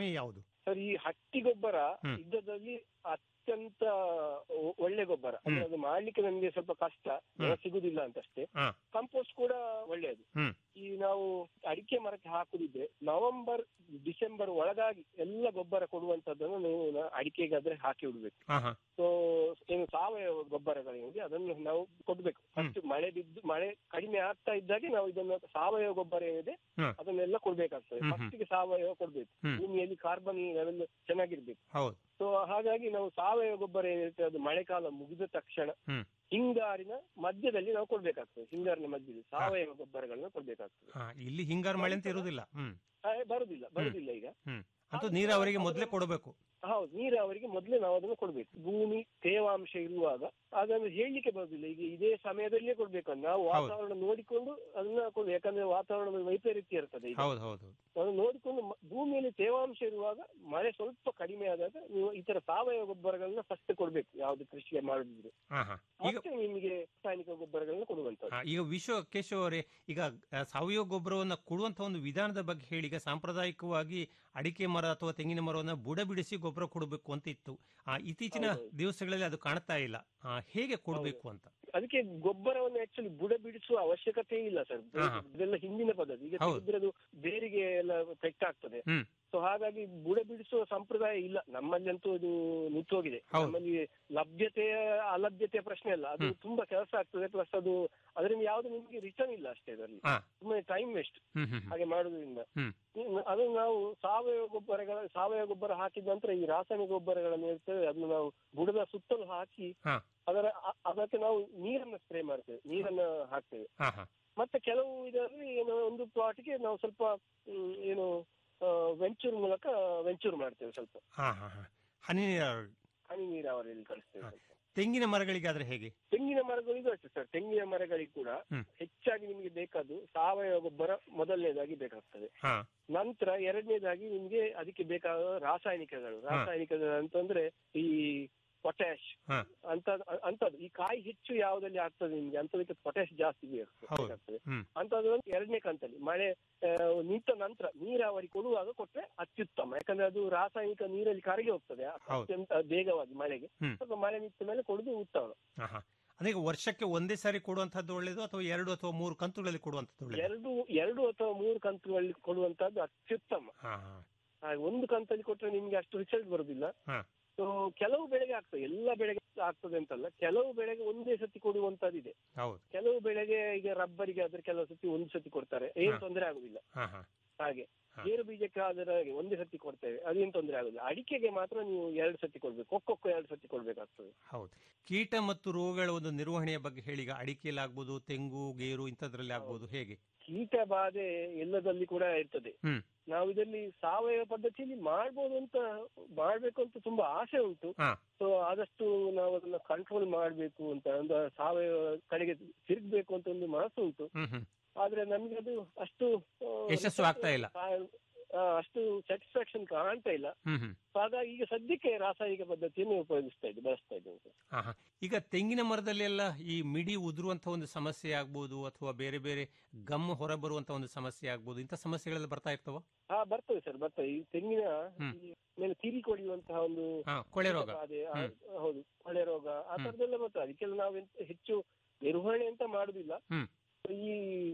ಉತ್ತಮ ಯಾವುದು ಸರ್ ಈ ಹಟ್ಟಿ ಗೊಬ್ಬರ ಹ್ಮ್. ಇದ್ದದಲ್ಲಿ ಅತ್ಯಂತ ಒ- ಒಳ್ಳೆ ಗೊಬ್ಬರ ಅಂದ್ರೆ ಹ್ಮ್. ಅದು ಮಾಡ್ಲಿಕ್ಕೆ ನಮ್ಗೆ ಸ್ವಲ್ಪ ಕಷ್ಟ ಜನ ಹ್ಮ್. ಸಿಗುದಿಲ್ಲ ಅಂತಷ್ಟೇ ಹಾ. ಕಂಪೋಸ್ಟ್ ಕೂಡ ಒಳ್ಳೆಯದು ಹ್ಮ್. ಈ ನಾವು ಅಡಿಕೆ ಮರಕ್ಕೆ ಹಾಕುದಿದ್ರೆ ನವೆಂಬರ್ ಡಿಸೆಂಬರ್ ಒಳಗಾಗಿ ಎಲ್ಲ ಗೊಬ್ಬರ ಕೊಡುವಂತದ್ದನ್ನು ನೀವು ನ- ಅಡಿಕೆಗಾದ್ರೆ ಹಾಕಿ ಬಿಡ್ಬೇಕು ಹಾ ಹಾ ಸೊ ಏನು ಸಾವಯವ ಗೊಬ್ಬರಗಳಿದೆ ಅದನ್ನು ನಾವು ಕೊಡ್ಬೇಕು ಫಸ್ಟ್ ಮಳೆ ಬಿದ್ದು ಮಳೆ ಕಡಿಮೆ ಆಗ್ತಾ ಇದ್ದಾಗೆ ನಾವು ಇದನ್ನ ಸಾವಯವ ಗೊಬ್ಬರ ಏನಿದೆ ಹ್ಮ್. ಅದನ್ನೆಲ್ಲ ಕೊಡ್ಬೇಕಾಗ್ತದೆ ಹ್ಮ್, ಹ್ಮ್. ಫಸ್ಟ್ ಗೆ ಸಾವಯವ ಕೊಡ್ಬೇಕು ಹ್ಮ್. ಭೂಮಿಯಲ್ಲಿ ಕಾರ್ಬನ್ ಲೆವೆಲ್ ಚೆನ್ನಾಗಿರ್ಬೇಕು ಹೌದು ಸೊ ಹಾಗಾಗಿ ನಾವು ಸಾವಯವ ಗೊಬ್ಬರ ಏನಿರುತ್ತೆ ಅದು ಮಳೆಕಾಲ ಮುಗಿದ ತಕ್ಷಣ ಹ್ಮ್. ಹಿಂಗಾರಿನ ಮಧ್ಯದಲ್ಲಿ ನಾವು ಕೊಡ್ಬೇಕಾಗ್ತದೆ ಹಿಂಗಾರಿನ ಮಧ್ಯದಲ್ಲಿ ಸಾವಯವ ಗೊಬ್ಬರಗಳನ್ನ ಕೊಡ್ಬೇಕಾಗ್ತದೆ ಹಾ ಇಲ್ಲಿ ಹಿಂಗಾರು ಮಳೆ ಅಂತ ಇರುವುದಿಲ್ಲ ಹ್ಮ್ ಆ, ಬರುದಿಲ್ಲ ಬರುದಿಲ್ಲ ಈಗ ಹ್ಮ್ ಅಂತೂ ನೀರಾವರಿಗೆ ಮೊದಲೇ ಕೊಡಬೇಕು ಹೌದು ನೀರಾವರಿಗೆ ಮೊದಲೇ ನಾವು ಅದನ್ನು ಕೊಡ್ಬೇಕು ಭೂಮಿ ತೇವಾಂಶ ಇರುವಾಗ ಅದನ್ನು ಹೇಳಲಿಕ್ಕೆ ಬರುದಿಲ್ಲ ಈಗ ಇದೇ ಸಮಯದಲ್ಲೇ ಕೊಡ್ಬೇಕು ನಾವು ಹೌದು. ವಾತಾವರಣ ನೋಡಿಕೊಂಡು ಅದನ್ನ ಕೊಡ್ಬೇಕು ಯಾಕಂದ್ರೆ ವಾತಾವರಣದ ವೈಪರೀತ್ಯ ಇರ್ತದೆ ಈಗ ಹೌದು ಹೌದು ಅದನ್ನು ನೋಡಿಕೊಂಡು ಮ- ಭೂಮಿಯಲ್ಲಿ ತೇವಾಂಶ ಇರುವಾಗ ಮಳೆ ಸ್ವಲ್ಪ ಕಡಿಮೆ ಆದಾಗ ನೀವು ಈ ತರ ಸಾವಯವ ಗೊಬ್ಬರಗಳನ್ನ ಫಸ್ಟ್ ಕೊಡ್ಬೇಕು ಯಾವ್ದು ಕೃಷಿಗೆ ಮಾಡುದಿದ್ರೆ ಹಾ ಹಾ ಈಗ ಮತ್ತೆ ನಿಮಗೆ ರಾಸಾಯನಿಕ ಗೊಬ್ಬರಗಳನ್ನ ಕೊಡುವಂತದ್ದು ಹಾ, ಈಗ ವಿಶ್ವ ಕೇಶವ್ ಅವರೇ ಈಗ ಆ, ಸಾವಯವ ಗೊಬ್ಬರವನ್ನ ಕೊಡುವಂತ ಒಂದು ವಿಧಾನದ ಬಗ್ಗೆ ಹೇಳಿ ಈಗ ಸಾಂಪ್ರದಾಯಿಕವಾಗಿ ಅಡಿಕೆ ಮರ ಅಥವಾ ತೆಂಗಿನ ಮರವನ್ನ ಬುಡ ಬಿಡಿಸಿ ಗೊಬ್ಬರ ಕೊಡಬೇಕು ಅಂತ ಇತ್ತು ಆ, ಇತ್ತೀಚಿನ ಹೌದು. ದಿವಸಗಳಲ್ಲಿ ಅದು ಕಾಣ್ತಾ ಇಲ್ಲ ಆ, ಹೇಗೆ ಕೊಡಬೇಕು ಅಂತ ಅದಕ್ಕೆ ಗೊಬ್ಬರವನ್ನು ಆಕ್ಚುಲಿ ಬುಡ ಬಿಡಿಸುವ ಅವಶ್ಯಕತೆ ಇಲ್ಲ ಸರ್ ಹಾ, ಹಾ. ಇದೆಲ್ಲ ಹಿಂದಿನ ಪದ್ಧತಿ ಈಗ ಹೌದು. ತೆಗೆದ್ರೆ ಅದು ಬೇರಿಗೆ ಎಲ್ಲ ಪೆಟ್ಟಾಗ್ತದೆ ಹ್ಮ್. ಸೊ ಹಾಗಾಗಿ ಬುಡ ಬಿಡಿಸುವ ಸಂಪ್ರದಾಯ ಇಲ್ಲ ನಮ್ಮಲ್ಲಿ ಅಂತೂ ಇದು ನಿಂತೋಗಿದೆ ಹೌದು. ನಮ್ಮಲ್ಲಿ ಲಭ್ಯತೆಯ ಅಲಭ್ಯತೆಯ ಪ್ರಶ್ನೆ ಅಲ್ಲ ಅದು ಹ್ಮ್. ತುಂಬಾ ಕೆಲಸ ಆಗ್ತದೆ ಪ್ಲಸ್ ಅದು ಅದರಿಂದ ಯಾವ್ದು ನಿಮ್ಗೆ ರಿಟರ್ನ್ ಇಲ್ಲ ಅಷ್ಟೇ ಅದರಲ್ಲಿ ಹಾ. ಸುಮ್ಮನೆ ಟೈಮ್ ವೇಸ್ಟ್ ಹ್ಮ್ ಹ್ಮ್ ಹ್ಮ್. ಹಾಗೆ ಮಾಡುವುದರಿಂದ ಹ್ಮ್. ಇನ್ನು ಅದನ್ನು ನಾವು ಸಾವಯವ ಗೊಬ್ಬರಗಳ ಸಾವಯವ ಗೊಬ್ಬರ ಹಾಕಿದ ನಂತರ ಈ ರಾಸಾಯನಿಕ ಗೊಬ್ಬರಗಳನ್ನು ಇರ್ತದೆ ಅದನ್ನು ನಾವು ಬುಡದ ಸುತ್ತಲೂ ಹಾಕಿ ಹಾ. ಅದರ ಅ- ಅದಕ್ಕೆ ನಾವು ನೀರನ್ನು ಸ್ಪ್ರೇ ಮಾಡ್ತೇವೆ ನೀರನ್ನ ಹಾಕ್ತೇವೆ ಹಾ ಹಾ ಮತ್ತೆ ಕೆಲವು ಇದರಲ್ಲಿ ಏನು ಒಂದು ಪ್ಲಾಟ್ಗೆ ನಾವು ಸ್ವಲ್ಪ ಹ್ಮ್, ಏನು ವೆಂಚೂರ್ ಮೂಲಕ ವೆಂಚೂರ್ ಮಾಡ್ತೇವೆ ಸ್ವಲ್ಪ ಹಾ ಹಾ ಹಾ ಹನಿ ನೀರಾವರಿ ಹನಿ ನೀರಾವರಿಯಲ್ಲಿ ಕಳಿಸ್ತೇವೆ ಹಾ. ಸ್ವಲ್ಪ. ತೆಂಗಿನ ಮರಗಳಿಗಾದ್ರೆ ಹೇಗೆ ತೆಂಗಿನ ಮರಗಳಿಗೂ ಅಷ್ಟೇ ಸರ್ ತೆಂಗಿನ ಮರಗಳಿಗೆ ಕೂಡ ಹ್ಮ್. ಹೆಚ್ಚಾಗಿ ನಿಮಗೆ ಬೇಕಾದ್ದು ಸಾವಯವ ಗೊಬ್ಬರ ಮೊದಲನೇದಾಗಿ ಬೇಕಾಗ್ತದೆ ಹಾ ನಂತರ ಎರಡನೇದಾಗಿ ನಿಮ್ಗೆ ಅದಕ್ಕೆ ಬೇಕಾದ ರಾಸಾಯನಿಕಗಳು ರಾಸಾಯನಿಕಗಳು ಅಂತಂದ್ರೆ ಈ ಪೊಟ್ಯಾಶ್ ಹಾ. ಅಂತ ಅಂತದ್ದು ಈ ಕಾಯಿ ಹೆಚ್ಚು ಯಾವ್ದಲ್ಲಿ ಆಗ್ತದೆ ನಿಮ್ಗೆ ಅಂತದಕ್ಕೆ ಪೊಟ್ಯಾಶ್ ಜಾಸ್ತಿ ಬೇಕು- ಹೌದು. ಬೇಕಾಗ್ತದೆ ಹ್ಮ್ ಅಂತದ್ದು ಒಂದು ಎರಡನೇ ಕಂತಲ್ಲಿ ಮಳೆ ಆ, ನಿಂತ ನಂತರ ನೀರಾವರಿ ಕೊಡುವಾಗ ಕೊಟ್ರೆ ಅತ್ಯುತ್ತಮ ಯಾಕಂದ್ರೆ ಅದು ರಾಸಾಯನಿಕ ನೀರಲ್ಲಿ ಕರಗಿ ಹೋಗ್ತದೆ ಹೌದು. ಅತ್ಯಂತ ಬೇಗವಾಗಿ ಮಳೆಗೆ ಹ್ಮ್. ಸ್ವಲ್ಪ ಮಳೆ ನಿಂತ ಮೇಲೆ ಕೊಡುದು ಉತ್ತಮ ಹಾ ಹಾ ಅಂದ್ರೆ ಈಗ ವರ್ಷಕ್ಕೆ ಒಂದೇ ಸಾರಿ ಕೊಡುವಂತದ್ದು ಒಳ್ಳೇದು ಅಥವಾ ಎರಡು ಅಥವಾ ಮೂರು ಕಂತುಗಳಲ್ಲಿ ಕೊಡುವಂತದ್ದು ಒಳ್ಳೇದು ಎರಡು ಎರಡು ಅಥವಾ ಮೂರು ಕಂತುಗಳಲ್ಲಿ ಕೊಡುವಂತದ್ದು ಅತ್ಯುತ್ತಮ ಹಾ ಹಾ ಹಾಗೆ ಒಂದು ಕಂತಲ್ಲಿ ಕೊಟ್ರೆ ನಿಮ್ಗೆ ಅಷ್ಟು ರಿಸಲ್ಟ್ ಬರುದಿಲ್ಲ ಹಾ. ಸೊ ಕೆಲವು ಬೆಳೆಗೆ ಆಗ್ತದೆ ಎಲ್ಲ ಬೆಳೆಗೆ ಆಗ್ತದೆ ಅಂತಲ್ಲ ಕೆಲವು ಬೆಳೆಗೆ ಒಂದೇ ಸತಿ ಕೊಡುವಂತದ್ದಿದೆ ಹೌದು ಕೆಲವು ಬೆಳೆಗೆ ಈಗ ರಬ್ಬರಿಗೆ ಆದ್ರೆ ಕೆಲವು ಸತಿ ಒಂದು ಸತಿ ಕೊಡ್ತಾರೆ ಏನ್ ಹಾ. ತೊಂದರೆ ಆಗುದಿಲ್ಲ ಹಾ ಹಾ ಹಾಗೆ ಹಾ. ಗೇರು ಬೀಜಕ್ಕೆ ಆದ್ರೆ ಹಾಗೆ ಒಂದೇ ಸತಿ ಕೊಡ್ತೇವೆ ಅದೇನ್ ತೊಂದರೆ ಆಗುದಿಲ್ಲ ಅಡಿಕೆಗೆ ಮಾತ್ರ ನೀವು ಎರಡು ಸತಿ ಕೊಡ್ಬೇಕು ಒಕ್ಕೊಕ್ಕ ಎರಡು ಸತಿ ಕೊಡ್ಬೇಕಾಗ್ತದೆ ಹೌದು ಕೀಟ ಮತ್ತು ರೋಗಗಳ ಒಂದು ನಿರ್ವಹಣೆಯ ಬಗ್ಗೆ ಹೇಳಿ ಈಗ ಅಡಿಕೆಯಲ್ಲಿ ಆಗ್ಬೋದು ತೆಂಗು ಗೇರು ಇಂಥದ್ರಲ್ಲಿ ಆಗ್ಬೋದು ಹೇಗೆ ಕೀಟ ಬಾಧೆ ಎಲ್ಲದಲ್ಲಿ ಕೂಡ ಇರ್ತದೆ ಹ್ಮ್. ನಾವು ಇದರಲ್ಲಿ ಸಾವಯವ ಪದ್ಧತಿಯಲ್ಲಿ ಮಾಡ್ಬೋದು ಅಂತ ಮಾಡ್ಬೇಕು ಅಂತ ತುಂಬಾ ಆಸೆ ಉಂಟು ಹಾ. ಸೊ ಆದಷ್ಟು ನಾವು ಅದನ್ನ ಕಂಟ್ರೋಲ್ ಮಾಡ್ಬೇಕು ಅಂತ ಒಂದು ಸಾವಯವ ಕಡೆಗೆ ತಿರುಗ್ಬೇಕು ಅಂತ ಒಂದು ಮನಸ್ಸು ಉಂಟು ಹ್ಮ್ ಹ್ಮ್ ಆದ್ರೆ ನಮ್ಗೆ ಅದು ಅಷ್ಟು ಆ, ಯಶಸ್ಸು ಆಗ್ತಾ ಇಲ್ಲ. ಆ, ಅಷ್ಟು ಸ್ಯಾಟಿಸ್ಫ್ಯಾಕ್ಷನ್ ಕಾಣ್ತಾ ಇಲ್ಲ ಹ್ಮ್ ಹ್ಮ್ ಸೊ ಹಾಗಾಗಿ ಈಗ ಸದ್ಯಕ್ಕೆ ರಾಸಾಯನಿಕ ಪದ್ಧತಿಯನ್ನು ಉಪಯೋಗಿಸ್ತಾ ಇದ್ದೆ ಬಳಸ್ತಾ ಇದ್ದೇವೆ ಹಾ ಹಾ ಈಗ ತೆಂಗಿನ ಮರದಲ್ಲೆಲ್ಲ ಈ ಮಿಡಿ ಉದುರುವಂತ ಒಂದು ಸಮಸ್ಯೆ ಆಗ್ಬೋದು ಅಥವಾ ಬೇರೆ ಬೇರೆ ಗಮ್ ಹೊರ ಬರುವಂತ ಒಂದು ಸಮಸ್ಯೆ ಆಗ್ಬೋದು ಇಂಥ ಸಮಸ್ಯೆಗಳೆಲ್ಲ ಬರ್ತಾ ಇರ್ತವ ಹಾ ಬರ್ತದೆ ಸರ್ ಬರ್ತದೆ ಈ ತೆಂಗಿನ ಹ್ಮ್. ಈ ಮೇಲೆ ತಿರಿ ಕೊಡಿಯುವಂತಹ ಒಂದು ಹಾ ಕೊಳೆ ರೋಗ ಬಾಧೆ, ಆ, ಹ್ಮ್. ಹೌದು ಕೊಳೆ ರೋಗ ಆ ಹ್ಮ್. ತರದೆಲ್ಲ ಬರ್ತದೆ ಅದಕ್ಕೆಲ್ಲ ನಾವು ಎಂತ ಹೆಚ್ಚು ನಿರ್ವಹಣೆ ಅಂತ ಮಾಡುದಿಲ್ಲ ಹ್ಮ್. ಈ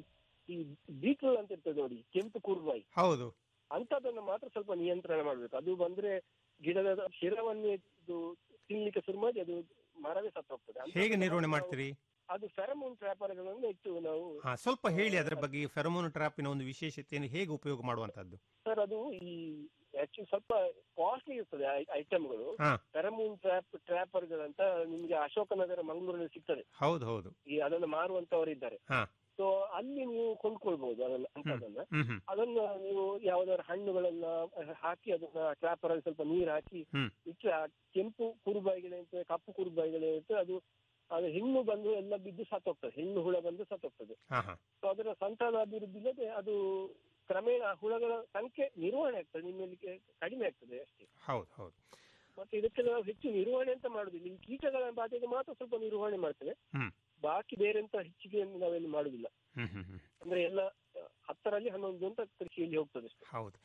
ಈ ಬೀಟ್ರೂಟ್ ಅಂತ ಇರ್ತದೆ ನೋಡಿ ಕೆಂಪು ಕುರ್ಬಾಯಿ ಹೌದು ಅಂತದನ್ನ ಮಾತ್ರ ಸ್ವಲ್ಪ ನಿಯಂತ್ರಣ ಮಾಡ್ಬೇಕು ಅದು ಬಂದ್ರೆ ಗಿಡದ ಶಿರವನ್ನೇ ಇದು ತಿನ್ಲಿಕ್ಕೆ ಶುರು ಮಾಡಿ ಅದು ಮರವೇ ಸತ್ತೋಗ್ತದೆ ಅಂಥದ್ದನ್ನ ಹೇಗೆ ನಿರ್ವಹಣೆ ನಾವು- ಮಾಡ್ತೀರಿ ಅದು ಫೆರಮೋನ್ ಟ್ರ್ಯಾಪರ್ಗಳನ್ನು ಹೆಚ್ಚು ನಾವು ಹಾ ಸ್ವಲ್ಪ ಹೇಳಿ ಅದರ ಬಗ್ಗೆ ಫೆರಮೋನ್ ಟ್ರಾಪಿನ ಒಂದು ವಿಶೇಷತೆಯನ್ನು ಹೇಗೆ ಉಪಯೋಗ ಮಾಡುವಂತದ್ದು ಸರ್ ಅದು ಈ ಆಕ್ಚುಲಿ ಸ್ವಲ್ಪ ಕಾಸ್ಟ್ಲಿ ಇರ್ತದೆ ಐಟಮ್ಗಳು ಹಾ ಫೆರಮೋನ್ ಟ್ರ್ಯಾಪ್ ಟ್ರ್ಯಾಪರ್ಗಳಂತ ನಿಮ್ಗೆ ಅಶೋಕನಗರ ಮಂಗಳೂರಲ್ಲಿ ಸಿಗ್ತದೆ ಹೌದು ಹೌದು ಈ ಅದನ್ನ ಮಾರುವಂತವರು ಇದ್ದಾರೆ ಹಾ ಸೊ ಅಲ್ಲಿ ನೀವು ಕೊಂಡ್ಕೊಳ್ಬಹುದು ಅದನ್ನ ಅಂತದನ್ನ ಹ್ಮ್ ಹ್ಮ್ ಅದನ್ನ ನೀವು ಯಾವ್ದಾದ್ರು ಹಣ್ಣುಗಳನ್ನ ಹಾಕಿ ಅದನ್ನ ಟ್ರ್ಯಾಪರ್ ಅಲ್ಲಿ ಸ್ವಲ್ಪ ನೀರು ಹಾಕಿ ಹ್ಮ್. ಇಟ್ರೆ ಆ ಕೆಂಪು ಕುರುಬಾಯಿಗಳಿರ್ತವೆ ಕಪ್ಪು ಕುರುಬಾಯಿಗಳಿರ್ತವೆ ಅದು ಅದು ಹೆಣ್ಣು ಬಂದು ಎಲ್ಲ ಬಿದ್ದು ಸತ್ತೋಗ್ತದೆ ಹೆಣ್ಣು ಹುಳ ಬಂದು ಸತ್ತೋಗ್ತದೆ ಹಾ ಹಾ ಸೊ ಅದರ ಸಂತಾನಾಭಿವೃದ್ಧಿ ಇಲ್ಲದೆ ಅದು ಕ್ರಮೇಣ ಆ ಹುಳಗಳ ಸಂಖ್ಯೆ ನಿರ್ವಹಣೆ ಆಗ್ತದೆ ನಿಮ್ಮಲ್ಲಿ ಕೆ- ಕಡಿಮೆ ಆಗ್ತದೆ ಅಷ್ಟೇ ಹೌದು ಹೌದು ಮತ್ತೆ ಇದಕ್ಕೆಲ್ಲ ನಾವು ಹೆಚ್ಚು ನಿರ್ವಹಣೆ ಅಂತ ಮಾಡುದಿಲ್ಲ ಈ ಕೀಟಗಳ ಬಾಧೆಗೆ ಮಾತ್ರ ಸ್ವಲ್ಪ ನಿರ್ವಹಣೆ ಮಾಡ್ತೇವೆ ಹ್ಮ್. ಬಾಕಿ ಬೇರೆ ಎಂತ ಹೆಚ್ಚಿಗೆ ನಾವೇನು ಮಾಡುದಿಲ್ಲ ಹ್ಮ್ ಹ್ಮ್ ಹ್ಮ್ ಅಂದ್ರೆ ಎಲ್ಲ ಆ, ಹತ್ತರಲ್ಲಿ ಹನ್ನೊಂದು ಅಂತ ಕೃಷಿಯಲ್ಲಿ ಹೋಗ್ತದೆ ಅಷ್ಟೇ ಹೌದು